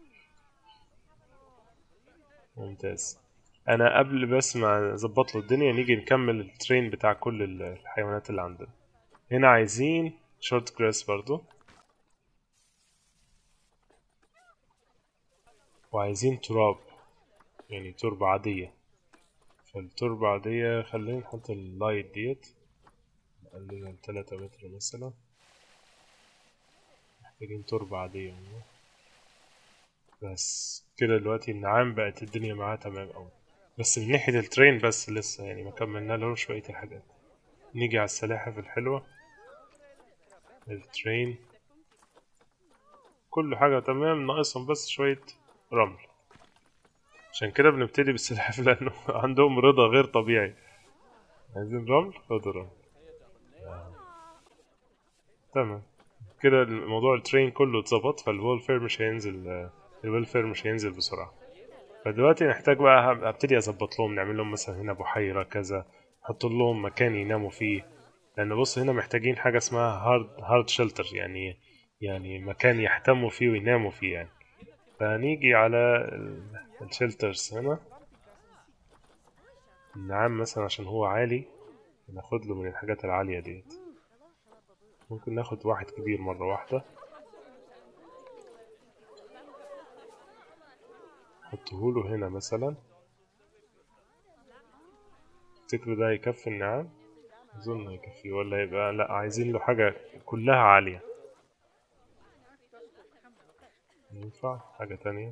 ممتاز انا قبل بس ما اظبط له الدنيا نيجي نكمل الترين بتاع كل ال- الحيوانات اللي عندنا هنا عايزين شورت جراس برضو وعايزين تراب يعني تربة عادية فالتربة عادية خلينا نحط اللايت ديت نقللها لتلاتة متر مثلا محتاجين تربة عادية والله. بس كده دلوقتي النعام بقت الدنيا معاه تمام أوي بس من ناحية الترين بس لسه يعني ما كملنا له شوية الحاجات نيجي على السلاحف الحلوة الترين كل حاجة تمام ناقصهم بس شوية رمل عشان كده بنبتدي بالسلاحف لأنه عندهم رضا غير طبيعي عايزين رمل خدوا رمل تمام كده الموضوع الترين كله اتظبط فالويلفير مش هينزل الويلفير مش هينزل بسرعة فدلوقتي نحتاج بقى هب- ابتدي اظبط لهم نعمل لهم مثلا هنا بحيرة كذا نحط لهم مكان يناموا فيه لان بص هنا محتاجين حاجة اسمها هارد هارد شيلتر يعني يعني مكان يحتموا فيه ويناموا فيه يعني فنيجي على الشيلترز هنا النعام مثلا عشان هو عالي ناخد له من الحاجات العالية ديت ممكن ناخد واحد كبير مرة واحدة نحطه هنا مثلا تفتكروا ده يكفي النعام أظن يكفي ولا يبقى لأ عايزين له حاجة كلها عالية ينفع حاجة تانية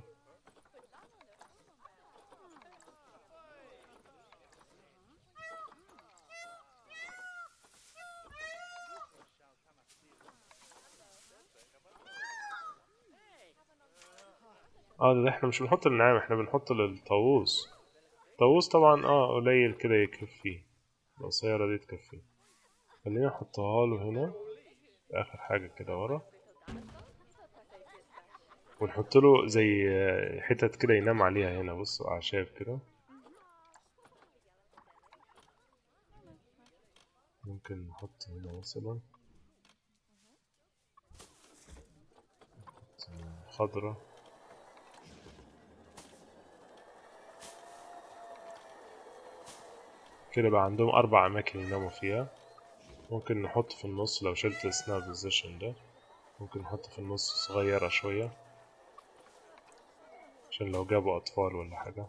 اه ده احنا مش بنحط النعام احنا بنحط للطاووس الطاووس طبعا اه قليل كده يكفيه القصيرة دي تكفيه خلينا نحطها له هنا في آخر حاجة كده ورا ونحط له زي آه، حتت كده ينام عليها هنا بصوا أعشاب كده ممكن نحط هنا مثلا نحط خضرة كده بقى عندهم أربع أماكن يناموا فيها ممكن نحط في النص لو شلت السناب بوزيشن ده ممكن نحط في النص صغيرة شوية عشان لو جابوا أطفال ولا حاجة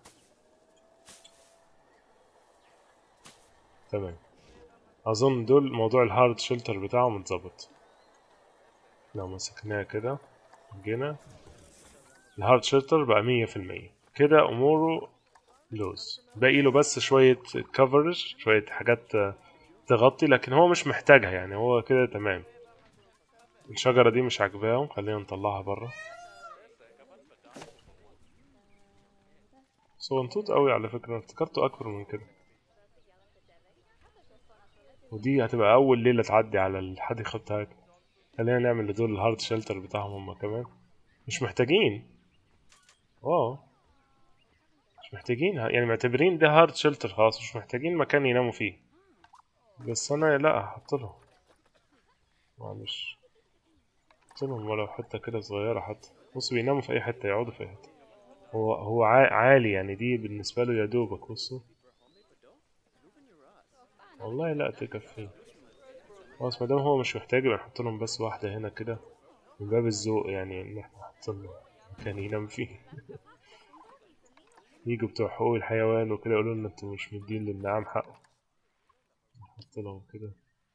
تمام أظن دول موضوع الهارد شيلتر بتاعهم متظبط لو مسكناه كده جينا الهارد شيلتر بقى مية في المية كده أموره لوز باقي له بس شوية كفرج شوية حاجات تغطي لكن هو مش محتاجها يعني هو كده تمام الشجرة دي مش عاجباهم خلينا نطلعها برا صغنطوط قوي على فكرة افتكرته أكبر من كده ودي هتبقى أول ليلة تعدي على الحديقة بتاعتنا خلينا نعمل لدول الهارد شيلتر بتاعهم هما كمان مش محتاجين اه مش محتاجين يعني معتبرين ده هارد شيلتر خلاص مش محتاجين مكان يناموا فيه بس انا لا هحط لهم معلش هحط لهم ولو حتة كده صغيرة حتى بص بيناموا في اي حتة يقعدوا في اي حتة هو هو عالي يعني دي بالنسبة له يا دوبك بصوا والله لا تكفي خلاص مادام هو مش محتاج يبقى نحط لهم بس واحدة هنا كده من باب الذوق يعني ان احنا نحط له مكان ينام فيه يجوا بتوع حقوق الحيوان وكده يقولوا لنا انتوا مش مدين للنعام حقه نحط لهم كده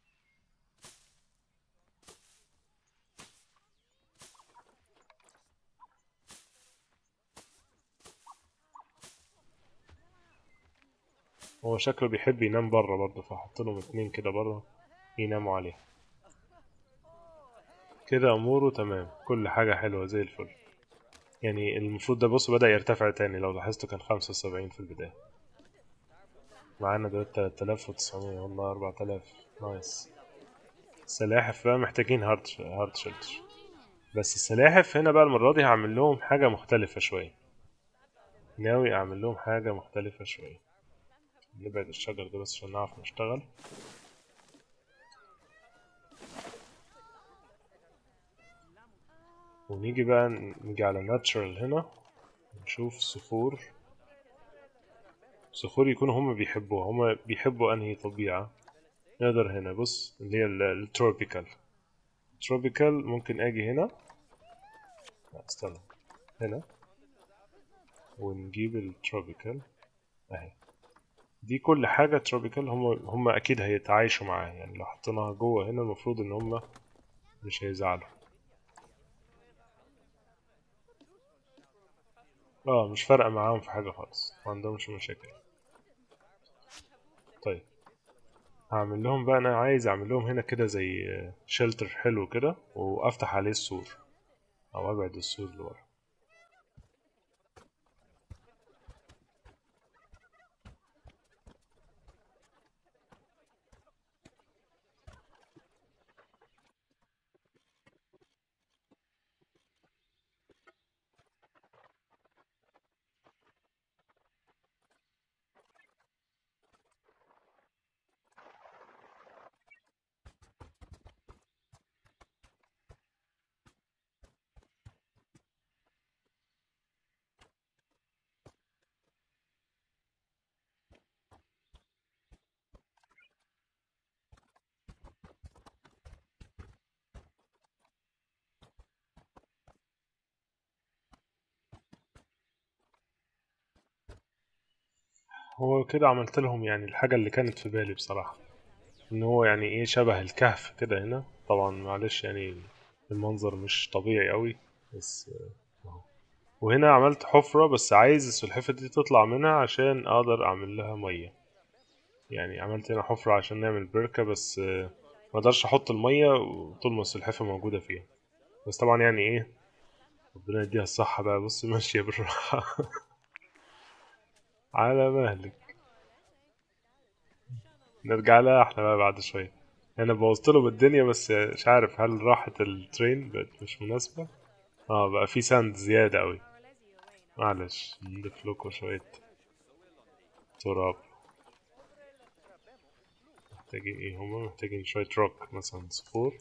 هو شكله بيحب ينام برا برضه فحط لهم اتنين كده برا يناموا عليه كده اموره تمام كل حاجة حلوة زي الفل يعني المفروض ده بص بدأ يرتفع تاني لو لاحظتوا كان خمسة وسبعين في البداية معانا دلوقتي تلات آلاف وتسعمية والله أربعة آلاف نايس السلاحف بقى محتاجين هارد هارد شيلتر بس السلاحف هنا بقى المرة دي هعمل لهم حاجة مختلفة شوية ناوي أعمل لهم حاجة مختلفة شوية نبعد الشجر ده بس عشان نعرف نشتغل ونيجي بقى نيجي على ناتشرال هنا نشوف صخور صخور يكونوا هما بيحبوها هما بيحبوا انهي طبيعة نقدر هنا بص اللي هي التروبيكال تروبيكال ممكن اجي هنا لا استنى هنا ونجيب التروبيكال اهي دي كل حاجة تروبيكال هم هم أكيد هيتعايشوا معاها يعني لو حطيناها جوه هنا المفروض إن هم مش هيزعلوا اه مش فارقة معاهم في حاجة خالص ما عندهمش مشاكل طيب هعمل لهم بقى أنا عايز أعمل لهم هنا كده زي شلتر حلو كده وأفتح عليه السور أو أبعد السور لورا هو كده عملت لهم يعني الحاجة اللي كانت في بالي بصراحة ان هو يعني ايه شبه الكهف كده هنا طبعا معلش يعني المنظر مش طبيعي قوي بس اهو وهنا عملت حفرة بس عايز السلحفة دي تطلع منها عشان اقدر اعمل لها مية يعني عملت هنا حفرة عشان نعمل بركة بس ما اقدرش احط المية طول ما السلحفة موجودة فيها بس طبعا يعني ايه ربنا يديها الصحة بقى بص ماشية بالراحة على مهلك نرجع لها احنا بقى بعد شوية انا بوظت له بالدنيا بس مش عارف هل راحت الترين بقت مش مناسبة اه بقى في ساند زيادة اوي معلش نضيف لكم شوية تراب محتاجين ايه هما محتاجين شوية روك مثلا صخور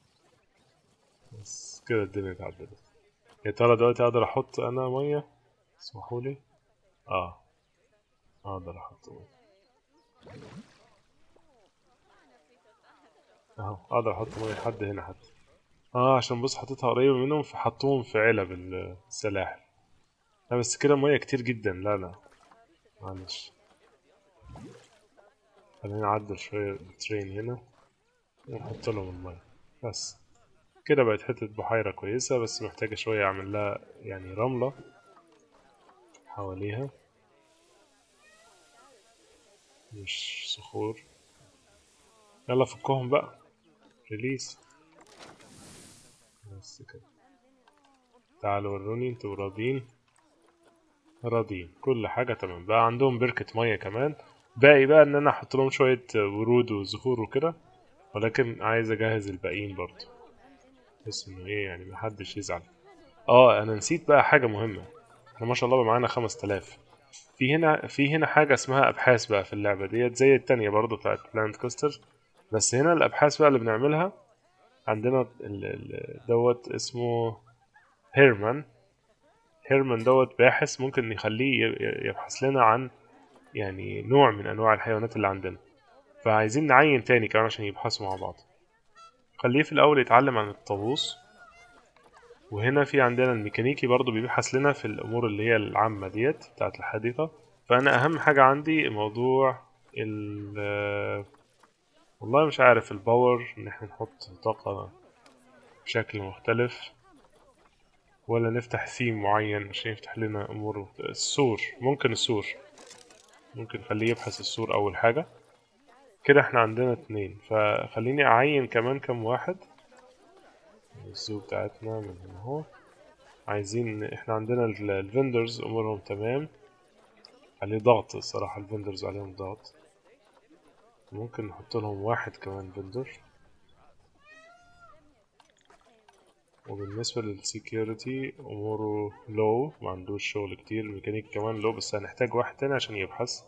بس كده الدنيا اتعدلت يا ترى دلوقتي اقدر احط انا مية اسمحولي اه اقدر احط مية اهو اقدر احط ميه لحد هنا حتى اه عشان بص حطيتها قريبة منهم فحطوهم في علب السلاحف لا بس كده ميه كتير جدا لا لا معلش خلينا نعدل شوية الترين هنا ونحط لهم المية بس كده بقت حتة بحيرة كويسة بس محتاجة شوية أعمل لها يعني رملة حواليها مش صخور يلا فكهم بقى ريليس بس كده تعالوا وروني انتوا راضيين راضيين كل حاجة تمام بقى عندهم بركة مية كمان باقي بقى ان انا احط لهم شوية ورود وزهور وكده ولكن عايز اجهز الباقيين برضو بس انه ايه يعني محدش يزعل اه انا نسيت بقى حاجة مهمة احنا ما شاء الله بقى معانا خمس تلاف في هنا في هنا حاجة اسمها ابحاث بقى في اللعبة ديت زي التانية برضو بتاعت بلاند كوستر بس هنا الابحاث بقى اللي بنعملها عندنا ال- ال- دوت اسمه هيرمان هيرمان دوت باحث ممكن نخليه ي- ي- يبحث لنا عن يعني نوع من انواع الحيوانات اللي عندنا فعايزين نعين تاني كمان عشان يبحثوا مع بعض خليه في الاول يتعلم عن الطاووس وهنا في عندنا الميكانيكي برضو بيبحث لنا في الامور اللي هي العامة ديت بتاعت الحديقة فانا اهم حاجة عندي موضوع ال والله مش عارف الباور ان احنا نحط طاقة بشكل مختلف ولا نفتح ثيم معين عشان يفتح لنا امور السور ممكن السور ممكن نخليه يبحث السور اول حاجة كده احنا عندنا اتنين فخليني اعين كمان كم واحد الزو بتاعتنا من هنا اهو عايزين احنا عندنا الفندرز امورهم تمام عليه ضغط الصراحة الفندرز عليهم ضغط ممكن نحط لهم واحد كمان فندر وبالنسبة للسكيورتي أموره لو ما عندوش شغل كتير الميكانيك كمان لو بس هنحتاج واحد تاني عشان يبحث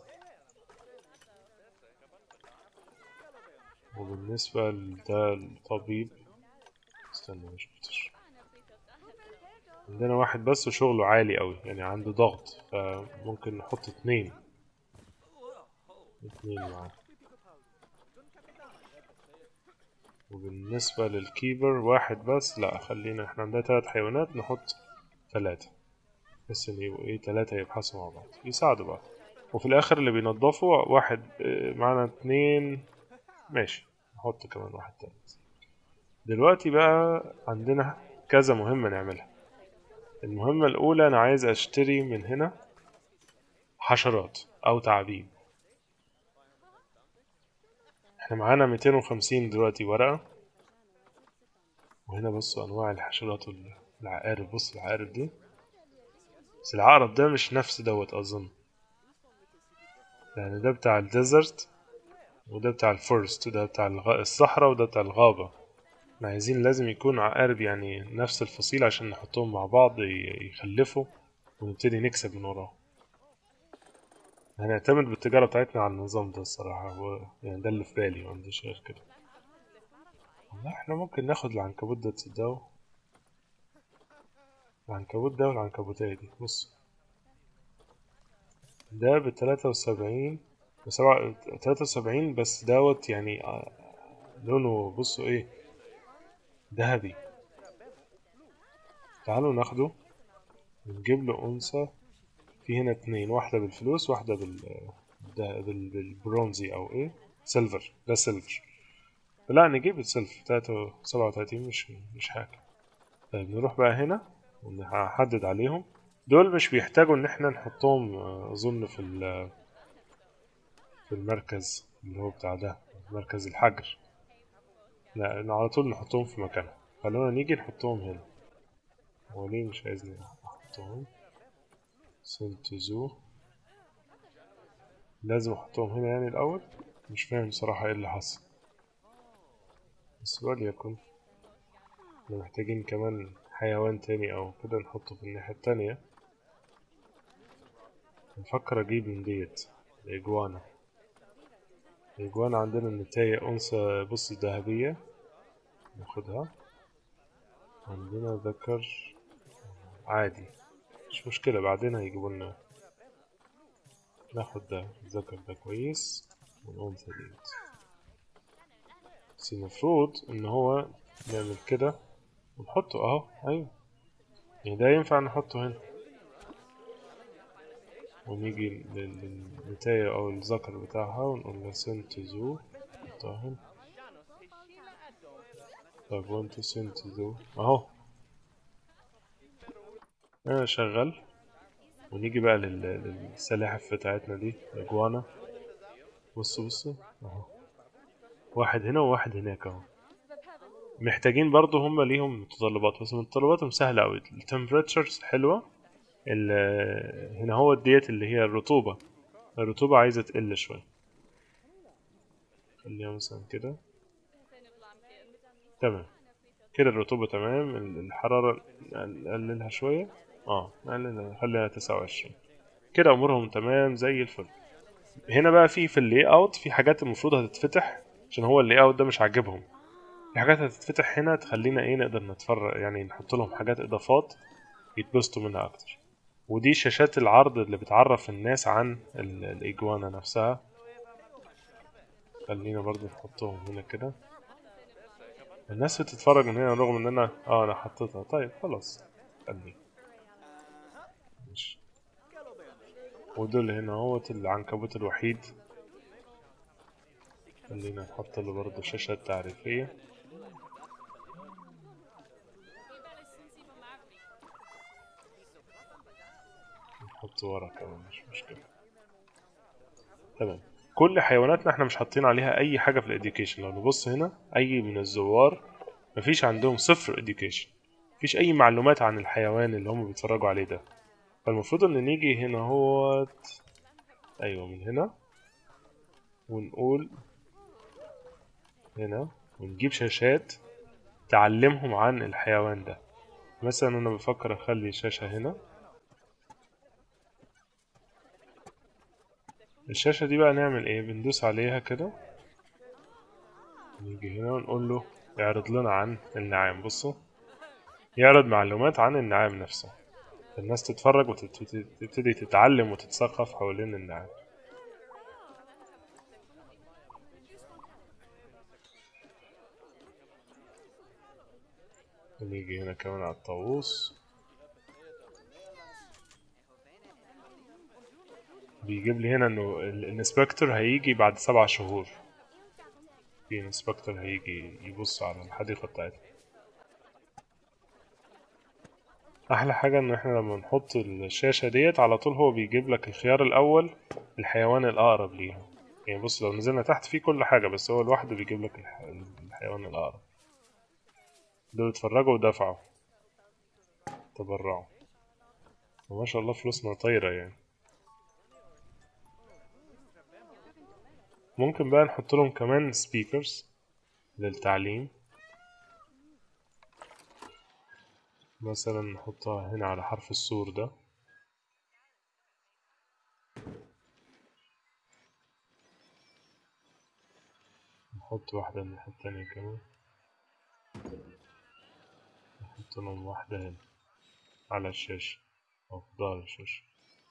وبالنسبة لده الطبيب استنى ما شفتش عندنا واحد بس وشغله عالي قوي يعني عنده ضغط فممكن نحط اتنين اتنين معاه وبالنسبة للكيبر واحد بس لا خلينا احنا عندنا تلات حيوانات نحط تلاتة بس ان يبقوا ايه تلاتة يبحثوا مع بعض يساعدوا بعض وفي الاخر اللي بينضفوا واحد اه، معانا اتنين ماشي نحط كمان واحد تالت دلوقتي بقى عندنا كذا مهمة نعملها المهمة الأولى أنا عايز أشتري من هنا حشرات أو تعابين احنا معانا 250 دلوقتي ورقة وهنا بصوا أنواع الحشرات والعقارب بص العقارب دي بس العقرب ده مش نفس دوت أظن يعني ده بتاع الديزرت وده بتاع الفورست وده بتاع الغ... الصحراء وده بتاع الغابة احنا عايزين لازم يكون عقارب يعني نفس الفصيلة عشان نحطهم مع بعض ي- يخلفوا ونبتدي نكسب من وراهم هنعتمد بالتجارة بتاعتنا على النظام ده الصراحة هو يعني ده اللي في بالي ما عنديش غير كده والله احنا ممكن ناخد العنكبوت ده تصدقوا العنكبوت ده والعنكبوتية دي بص ده بتلاتة وسبعين بسبعة تلاتة وسبعين بس دوت يعني آه، لونه بصوا ايه ذهبي تعالوا ناخده ونجيب له أنثى في هنا اتنين واحدة بالفلوس واحدة بال ده بال... بالبرونزي أو إيه سيلفر ده سيلفر لا نجيب السيلفر تلاتة سبعة وتلاتين مش مش حاجة طيب نروح بقى هنا ونحدد عليهم دول مش بيحتاجوا إن احنا نحطهم آه، أظن في ال... في المركز اللي هو بتاع ده مركز الحجر لا إن على طول نحطهم في مكانهم خلونا نيجي نحطهم هنا هو ليه مش عايزني أحطهم سنتزو لازم أحطهم هنا يعني الأول مش فاهم بصراحة ايه اللي حصل بس وليكن احنا محتاجين كمان حيوان تاني أو كده نحطه في الناحية التانية بفكر أجيب من ديت الإجوانا الإجوانا عندنا النتاية أنثى بص ذهبية ناخدها عندنا ذكر عادي مش مشكلة بعدين هيجيبوا لنا ناخد ده الذكر ده كويس والأنثى ديت بس المفروض إن هو نعمل كده ونحطه أهو أيوه يعني ده ينفع نحطه هنا ونيجي لل- للنتاية أو الذكر بتاعها ونقول له send to zoo نحطها هنا طيب want to send to zoo أهو أنا شغال ونيجي بقى لل- للسلاحف بتاعتنا دي الإجوانا بصوا بصوا أهو واحد هنا وواحد هناك أهو محتاجين برضو هم ليهم متطلبات بس متطلباتهم سهلة أوي التمبريتشرز حلوة ال- هنا هو ديت اللي هي الرطوبة الرطوبة عايزة تقل شوية خليها مثلا كده تمام كده الرطوبة تمام ال- الحرارة نقللها شوية اه نقللها خليها تسعة وعشرين كده أمورهم تمام زي الفل هنا بقى في في اللي اوت في حاجات المفروض هتتفتح عشان هو اللي اوت ده مش عاجبهم في حاجات هتتفتح هنا تخلينا ايه نقدر نتفرج يعني نحط لهم حاجات اضافات يتبسطوا منها اكتر ودي شاشات العرض اللي بتعرف الناس عن ال- الاجوانا نفسها خلينا برضو نحطهم هنا كده الناس بتتفرج من هنا رغم ان انا اه انا حطيتها طيب خلاص خليه ماشي ودول هنا اهوت العنكبوت الوحيد خلينا نحط له برضه شاشات تعريفية نحط ورا كمان مش مشكلة تمام كل حيواناتنا احنا مش حاطين عليها اي حاجة في الاديوكيشن لو نبص هنا اي من الزوار مفيش عندهم صفر اديوكيشن مفيش اي معلومات عن الحيوان اللي هم بيتفرجوا عليه ده فالمفروض ان نيجي هنا هوت ايوه من هنا ونقول هنا ونجيب شاشات تعلمهم عن الحيوان ده مثلا انا بفكر اخلي شاشة هنا الشاشة دي بقى نعمل ايه بندوس عليها كده نيجي هنا ونقول له اعرض لنا عن النعام بصوا يعرض معلومات عن النعام نفسه الناس تتفرج وتبتدي تتعلم وتتثقف حوالين النعام ونيجي هنا كمان على الطاووس بيجيب لي هنا انه ال- الانسبكتور هيجي بعد سبع شهور في انسبكتور هيجي يبص على الحديقة بتاعتنا احلى حاجة ان احنا لما نحط الشاشة ديت على طول هو بيجيب لك الخيار الاول الحيوان الاقرب ليها يعني بص لو نزلنا تحت فيه كل حاجة بس هو لوحده بيجيب لك الح... الحيوان الاقرب دول اتفرجوا ودفعوا تبرعوا وما شاء الله فلوسنا طايرة يعني ممكن بقى نحط لهم كمان سبيكرز للتعليم مثلا نحطها هنا على حرف السور ده نحط واحدة الناحية التانية كمان نحط لهم واحدة هنا على الشاشة أو في ظهر الشاشة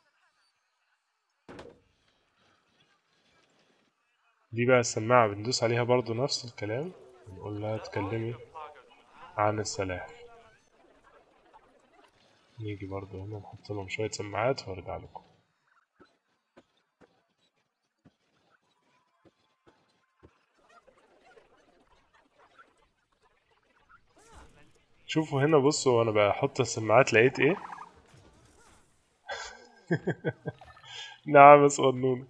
دي بقى السماعة بندوس عليها برضو نفس الكلام نقول لها اتكلمي عن السلاحف نيجي برضو هنا نحط لهم شوية سماعات وارجع لكم شوفوا هنا بصوا وانا بحط السماعات لقيت ايه نعم صغنون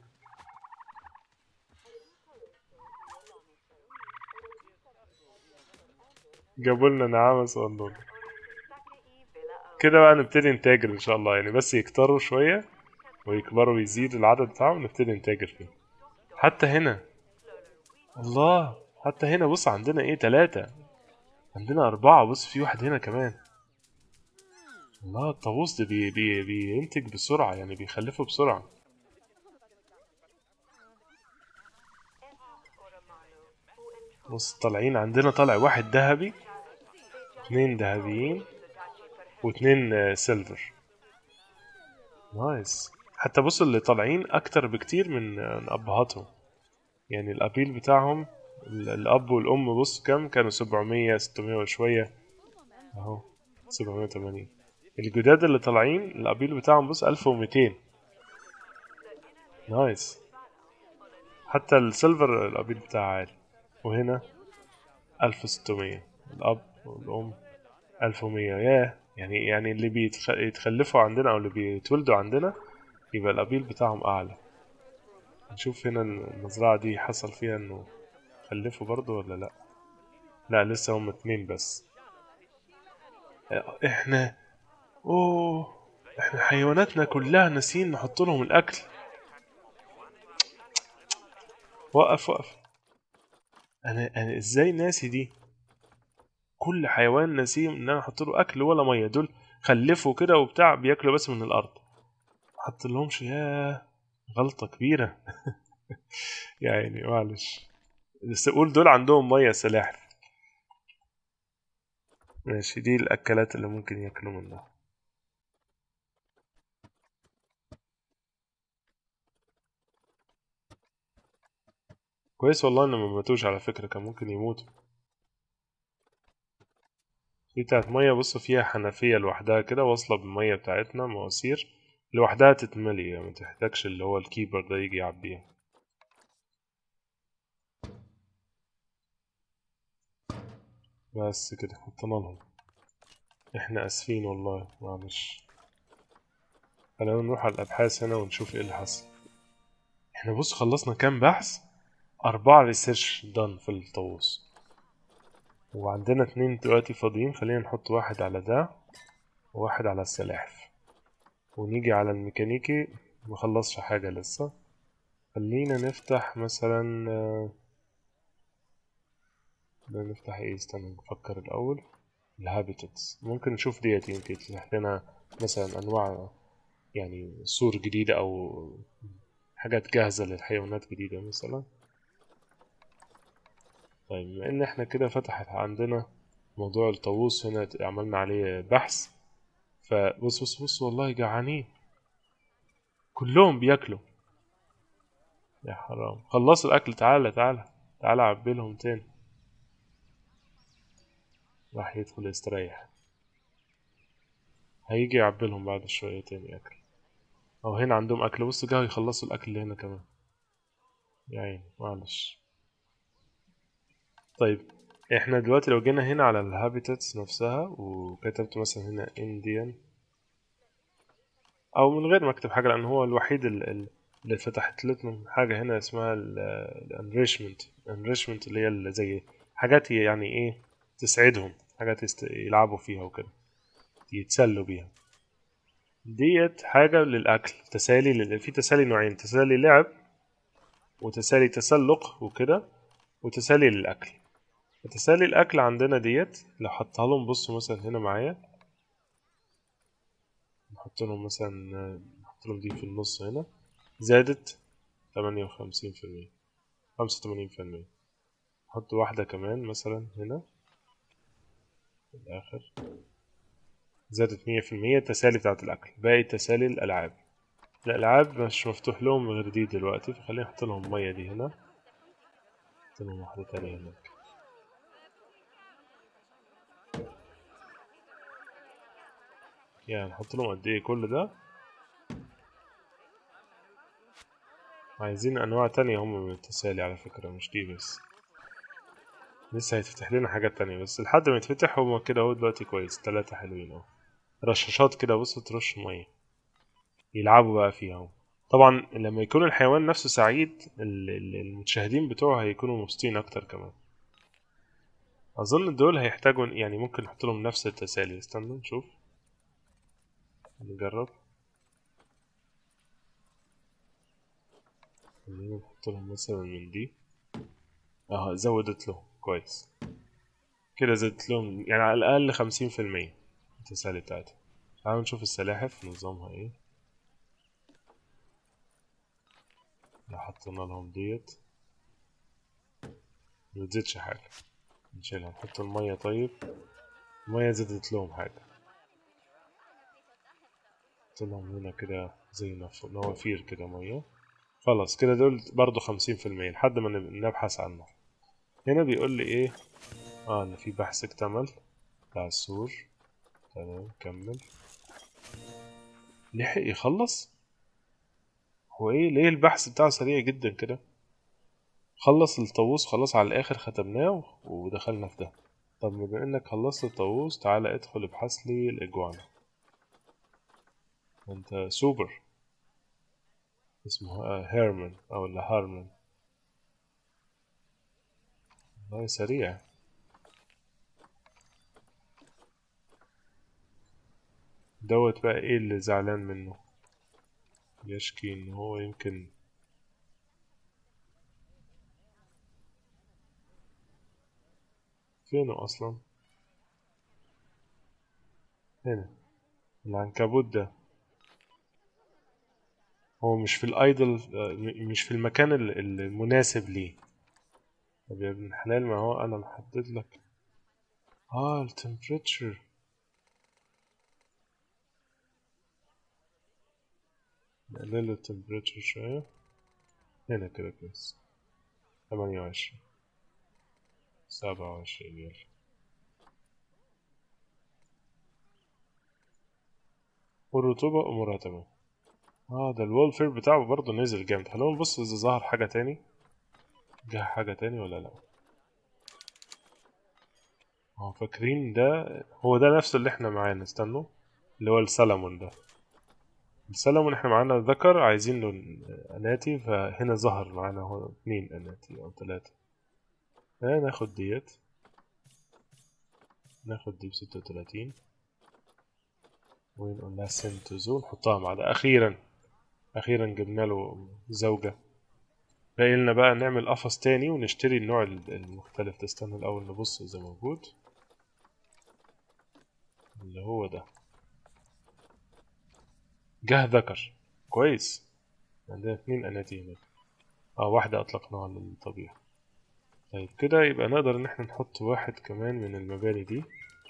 جابوا لنا نعامة صغنون كده بقى نبتدي نتاجر ان شاء الله يعني بس يكتروا شوية ويكبروا ويزيد العدد بتاعهم نبتدي نتاجر فيه حتى هنا الله حتى هنا بص عندنا ايه تلاتة عندنا أربعة بص في واحد هنا كمان الله الطاووس ده بي بي بينتج بسرعة يعني بيخلفه بسرعة بص طالعين عندنا طالع واحد ذهبي اتنين ذهبيين واتنين آه، سيلفر نايس حتى بص اللي طالعين أكتر بكتير من آه، من أبهاتهم يعني الابيل بتاعهم ال- الاب والام بص كام كانوا 700 600 وشويه اهو 780 الجداد اللي طالعين الابيل بتاعهم بص 1200 نايس حتى السيلفر الابيل بتاعها عالي وهنا 1600 الاب والام 1100 ياه يعني يعني اللي بيتخ- يتخلفوا عندنا او اللي بيتولدوا عندنا يبقى الابيل بتاعهم اعلى نشوف هنا المزرعة دي حصل فيها انه خلفوا برضو ولا لا لا لسه هم اتنين بس احنا اوه احنا حيواناتنا كلها ناسيين نحط لهم الاكل وقف وقف انا انا ازاي ناسي دي كل حيوان ناسيه ان انا احط له اكل ولا ميه دول خلفوا كده وبتاع بياكلوا بس من الارض حط لهمش يا غلطة كبيرة يعني معلش بس قول دول عندهم مية سلاحف ماشي دي الأكلات اللي ممكن ياكلوا منها كويس والله إن ما ماتوش على فكرة كان ممكن يموتوا دي بتاعت مية بص فيها حنفية لوحدها كده واصلة بالمية بتاعتنا مواسير لوحدها تتملي يعني ما تحتاجش اللي هو الكيبر ده يجي يعبيها بس كده حطينا لهم احنا اسفين والله معلش خلينا نروح على الابحاث هنا ونشوف ايه اللي حصل احنا بص خلصنا كام بحث أربعة ريسيرش دان في الطاووس وعندنا اتنين دلوقتي فاضيين خلينا نحط واحد على ده وواحد على السلاحف ونيجي على الميكانيكي مخلصش حاجة لسه خلينا نفتح مثلا آه، خلينا نفتح ايه استنى نفكر الأول الهابيتاتس ممكن نشوف ديت يمكن تفتح لنا مثلا أنواع يعني صور جديدة أو حاجات جاهزة للحيوانات جديدة مثلا طيب بما إن احنا كده فتحت عندنا موضوع الطاووس هنا عملنا عليه بحث فبص بص بص والله جعانين كلهم بياكلوا يا حرام خلصوا الأكل تعالى تعالى تعالى عبيلهم تاني راح يدخل يستريح هيجي يعبيلهم بعد شوية تاني أكل أو هنا عندهم أكل بص جاوا يخلصوا الأكل اللي هنا كمان يا عيني معلش طيب احنا دلوقتي لو جينا هنا على الهابيتاتس نفسها وكتبت مثلا هنا انديان او من غير ما اكتب حاجه لان هو الوحيد ال- ال- اللي فتحت لنا حاجه هنا اسمها الانريشمنت الانريشمنت اللي هي اللي زي حاجات يعني ايه تسعدهم حاجات يست... يلعبوا فيها وكده يتسلوا بيها ديت حاجة للأكل تسالي لل... في تسالي نوعين تسالي لعب وتسالي تسلق وكده وتسالي للأكل تسالي الأكل عندنا ديت لو حطها لهم بصوا مثلا هنا معايا نحط لهم مثلا نحط لهم دي في النص هنا زادت تمانية وخمسين في المية خمسة وتمانين في المية نحط واحدة كمان مثلا هنا في الآخر زادت مية في المية التسالي بتاعة الأكل باقي تسالي الألعاب الألعاب مش مفتوح لهم غير دي دلوقتي فخلينا نحط لهم مية دي هنا نحط لهم واحدة تانية هناك يعني نحط لهم قد ايه كل ده عايزين انواع تانية هم من التسالي على فكرة مش دي بس لسه هيتفتح لنا حاجات تانية بس لحد ما يتفتح هما كده اهو دلوقتي كويس تلاتة حلوين اهو رشاشات كده بص ترش مية يلعبوا بقى فيها اهو طبعا لما يكون الحيوان نفسه سعيد ال- ال- المشاهدين بتوعه هيكونوا مبسوطين اكتر كمان اظن دول هيحتاجوا يعني ممكن نحط لهم نفس التسالي استنى نشوف نجرب خلينا نحط لهم مثلا من دي اه زودت لهم كويس كده زدت لهم يعني على الأقل خمسين في المية التسالي بتاعتها تعالوا نشوف السلاحف نظامها ايه لو حطينا لهم ديت متزيدش حاجة نشيلها نحط المية طيب المية زادت لهم حاجة نحط لهم هنا كده زي نف- نوافير كده مية خلاص كده دول برضو خمسين في المية لحد ما نب- نبحث عنه هنا بيقول لي ايه اه ان في بحث اكتمل بتاع السور تمام كمل لحق يخلص هو ايه ليه البحث بتاعه سريع جدا كده خلص الطاووس خلاص على الاخر ختمناه ودخلنا في ده طب بما انك خلصت الطاووس تعالى ادخل ابحث لي الاجوانا انت سوبر اسمه آه، هيرمان او ولا هارمان والله سريع دوت بقى ايه اللي زعلان منه يشكي ان هو يمكن فينه اصلا هنا العنكبوت ده هو مش في الايدل آه، م- مش في المكان ال- المناسب ليه طب يا ابن الحلال ما هو انا محدد لك اه التمبريتشر نقلل له التمبريتشر شوية هنا كده كويس تمانية وعشرين سبعة وعشرين يلا والرطوبة أمورها تمام اه ده الوولفير بتاعه برضه نزل جامد خلونا نبص إذا ظهر حاجة تاني جه حاجة تاني ولا لأ هو فاكرين ده هو ده نفسه اللي احنا معانا استنوا اللي هو السلمون ده السلمون احنا معانا ذكر عايزين له اناتي فهنا ظهر معانا هو اتنين اناتي او تلاتة آه ناخد ديت ناخد دي بستة وتلاتين ونقول لها سنت تو زون نحطها مع ده اخيرا اخيرا جبنا له زوجة باقي لنا بقى نعمل قفص تاني ونشتري النوع المختلف تستنى الاول نبص اذا موجود اللي هو ده جه ذكر كويس عندنا اتنين اناتي هناك اه واحدة اطلقناها للطبيعة طيب كده يبقى نقدر ان احنا نحط واحد كمان من المباني دي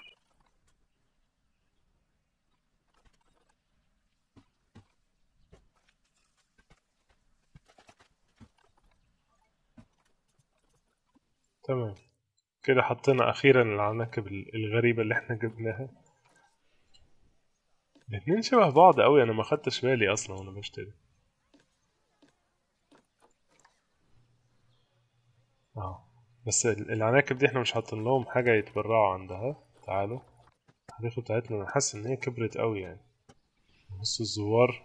تمام كده حطينا اخيرا العناكب الغريبة اللي احنا جبناها الاتنين شبه بعض قوي انا ما خدتش بالي اصلا وانا بشتري اه بس ال- العناكب دي احنا مش حاطين لهم حاجة يتبرعوا عندها تعالوا الحديقة بتاعتنا انا حاسس ان هي كبرت قوي يعني بص الزوار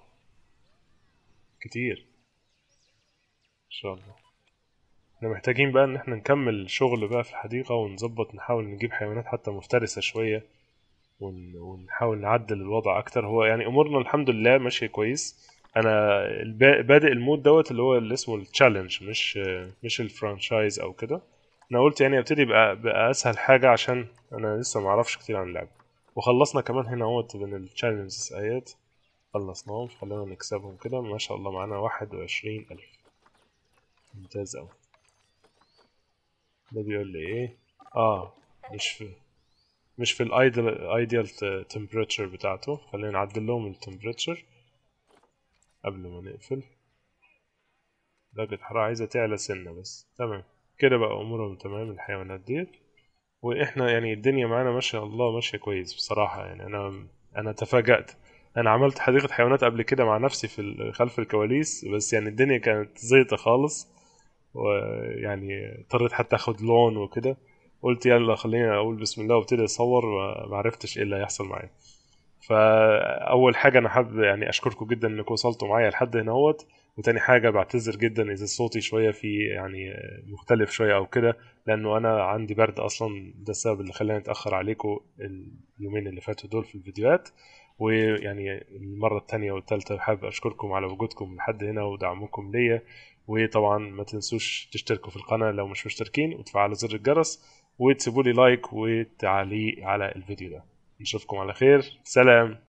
كتير ان شاء الله احنا محتاجين بقى ان احنا نكمل شغل بقى في الحديقة ونظبط نحاول نجيب حيوانات حتى مفترسة شوية ون- ونحاول نعدل الوضع اكتر هو يعني امورنا الحمد لله ماشيه كويس انا البا- بادئ المود دوت اللي هو اللي اسمه التشالنج مش مش الفرانشايز او كده انا قلت يعني ابتدي بقى, بقى اسهل حاجه عشان انا لسه ما اعرفش كتير عن اللعبه وخلصنا كمان هنا اهوت من التشالنجز ايات خلصناهم خلينا نكسبهم كده ما شاء الله معانا واحد وعشرين ألف ممتاز أوي ده بيقول لي إيه آه مش في مش في الايديال ايديال تمبريتشر بتاعته خلينا نعدل لهم التمبريتشر قبل ما نقفل درجة الحرارة عايزة تعلى سنة بس تمام كده بقى أمورهم تمام الحيوانات ديت وإحنا يعني الدنيا معانا ما شاء الله ماشية كويس بصراحة يعني أنا أنا تفاجأت أنا عملت حديقة حيوانات قبل كده مع نفسي في ال- خلف الكواليس بس يعني الدنيا كانت زيطة خالص ويعني اضطريت حتى اخد لون وكده قلت يلا خليني اقول بسم الله وابتدي اصور وما عرفتش ايه اللي هيحصل معايا فاول حاجه انا حابب يعني اشكركم جدا انكم وصلتوا معايا لحد هنا اهوت وتاني حاجه بعتذر جدا اذا صوتي شويه في يعني مختلف شويه او كده لانه انا عندي برد اصلا ده السبب اللي خلاني اتاخر عليكم اليومين اللي فاتوا دول في الفيديوهات ويعني المره الثانيه والثالثه حابب اشكركم على وجودكم لحد هنا ودعمكم ليا وطبعا ما تنسوش تشتركوا في القناه لو مش مشتركين وتفعلوا زر الجرس وتسيبوا لي لايك وتعليق على الفيديو ده نشوفكم على خير سلام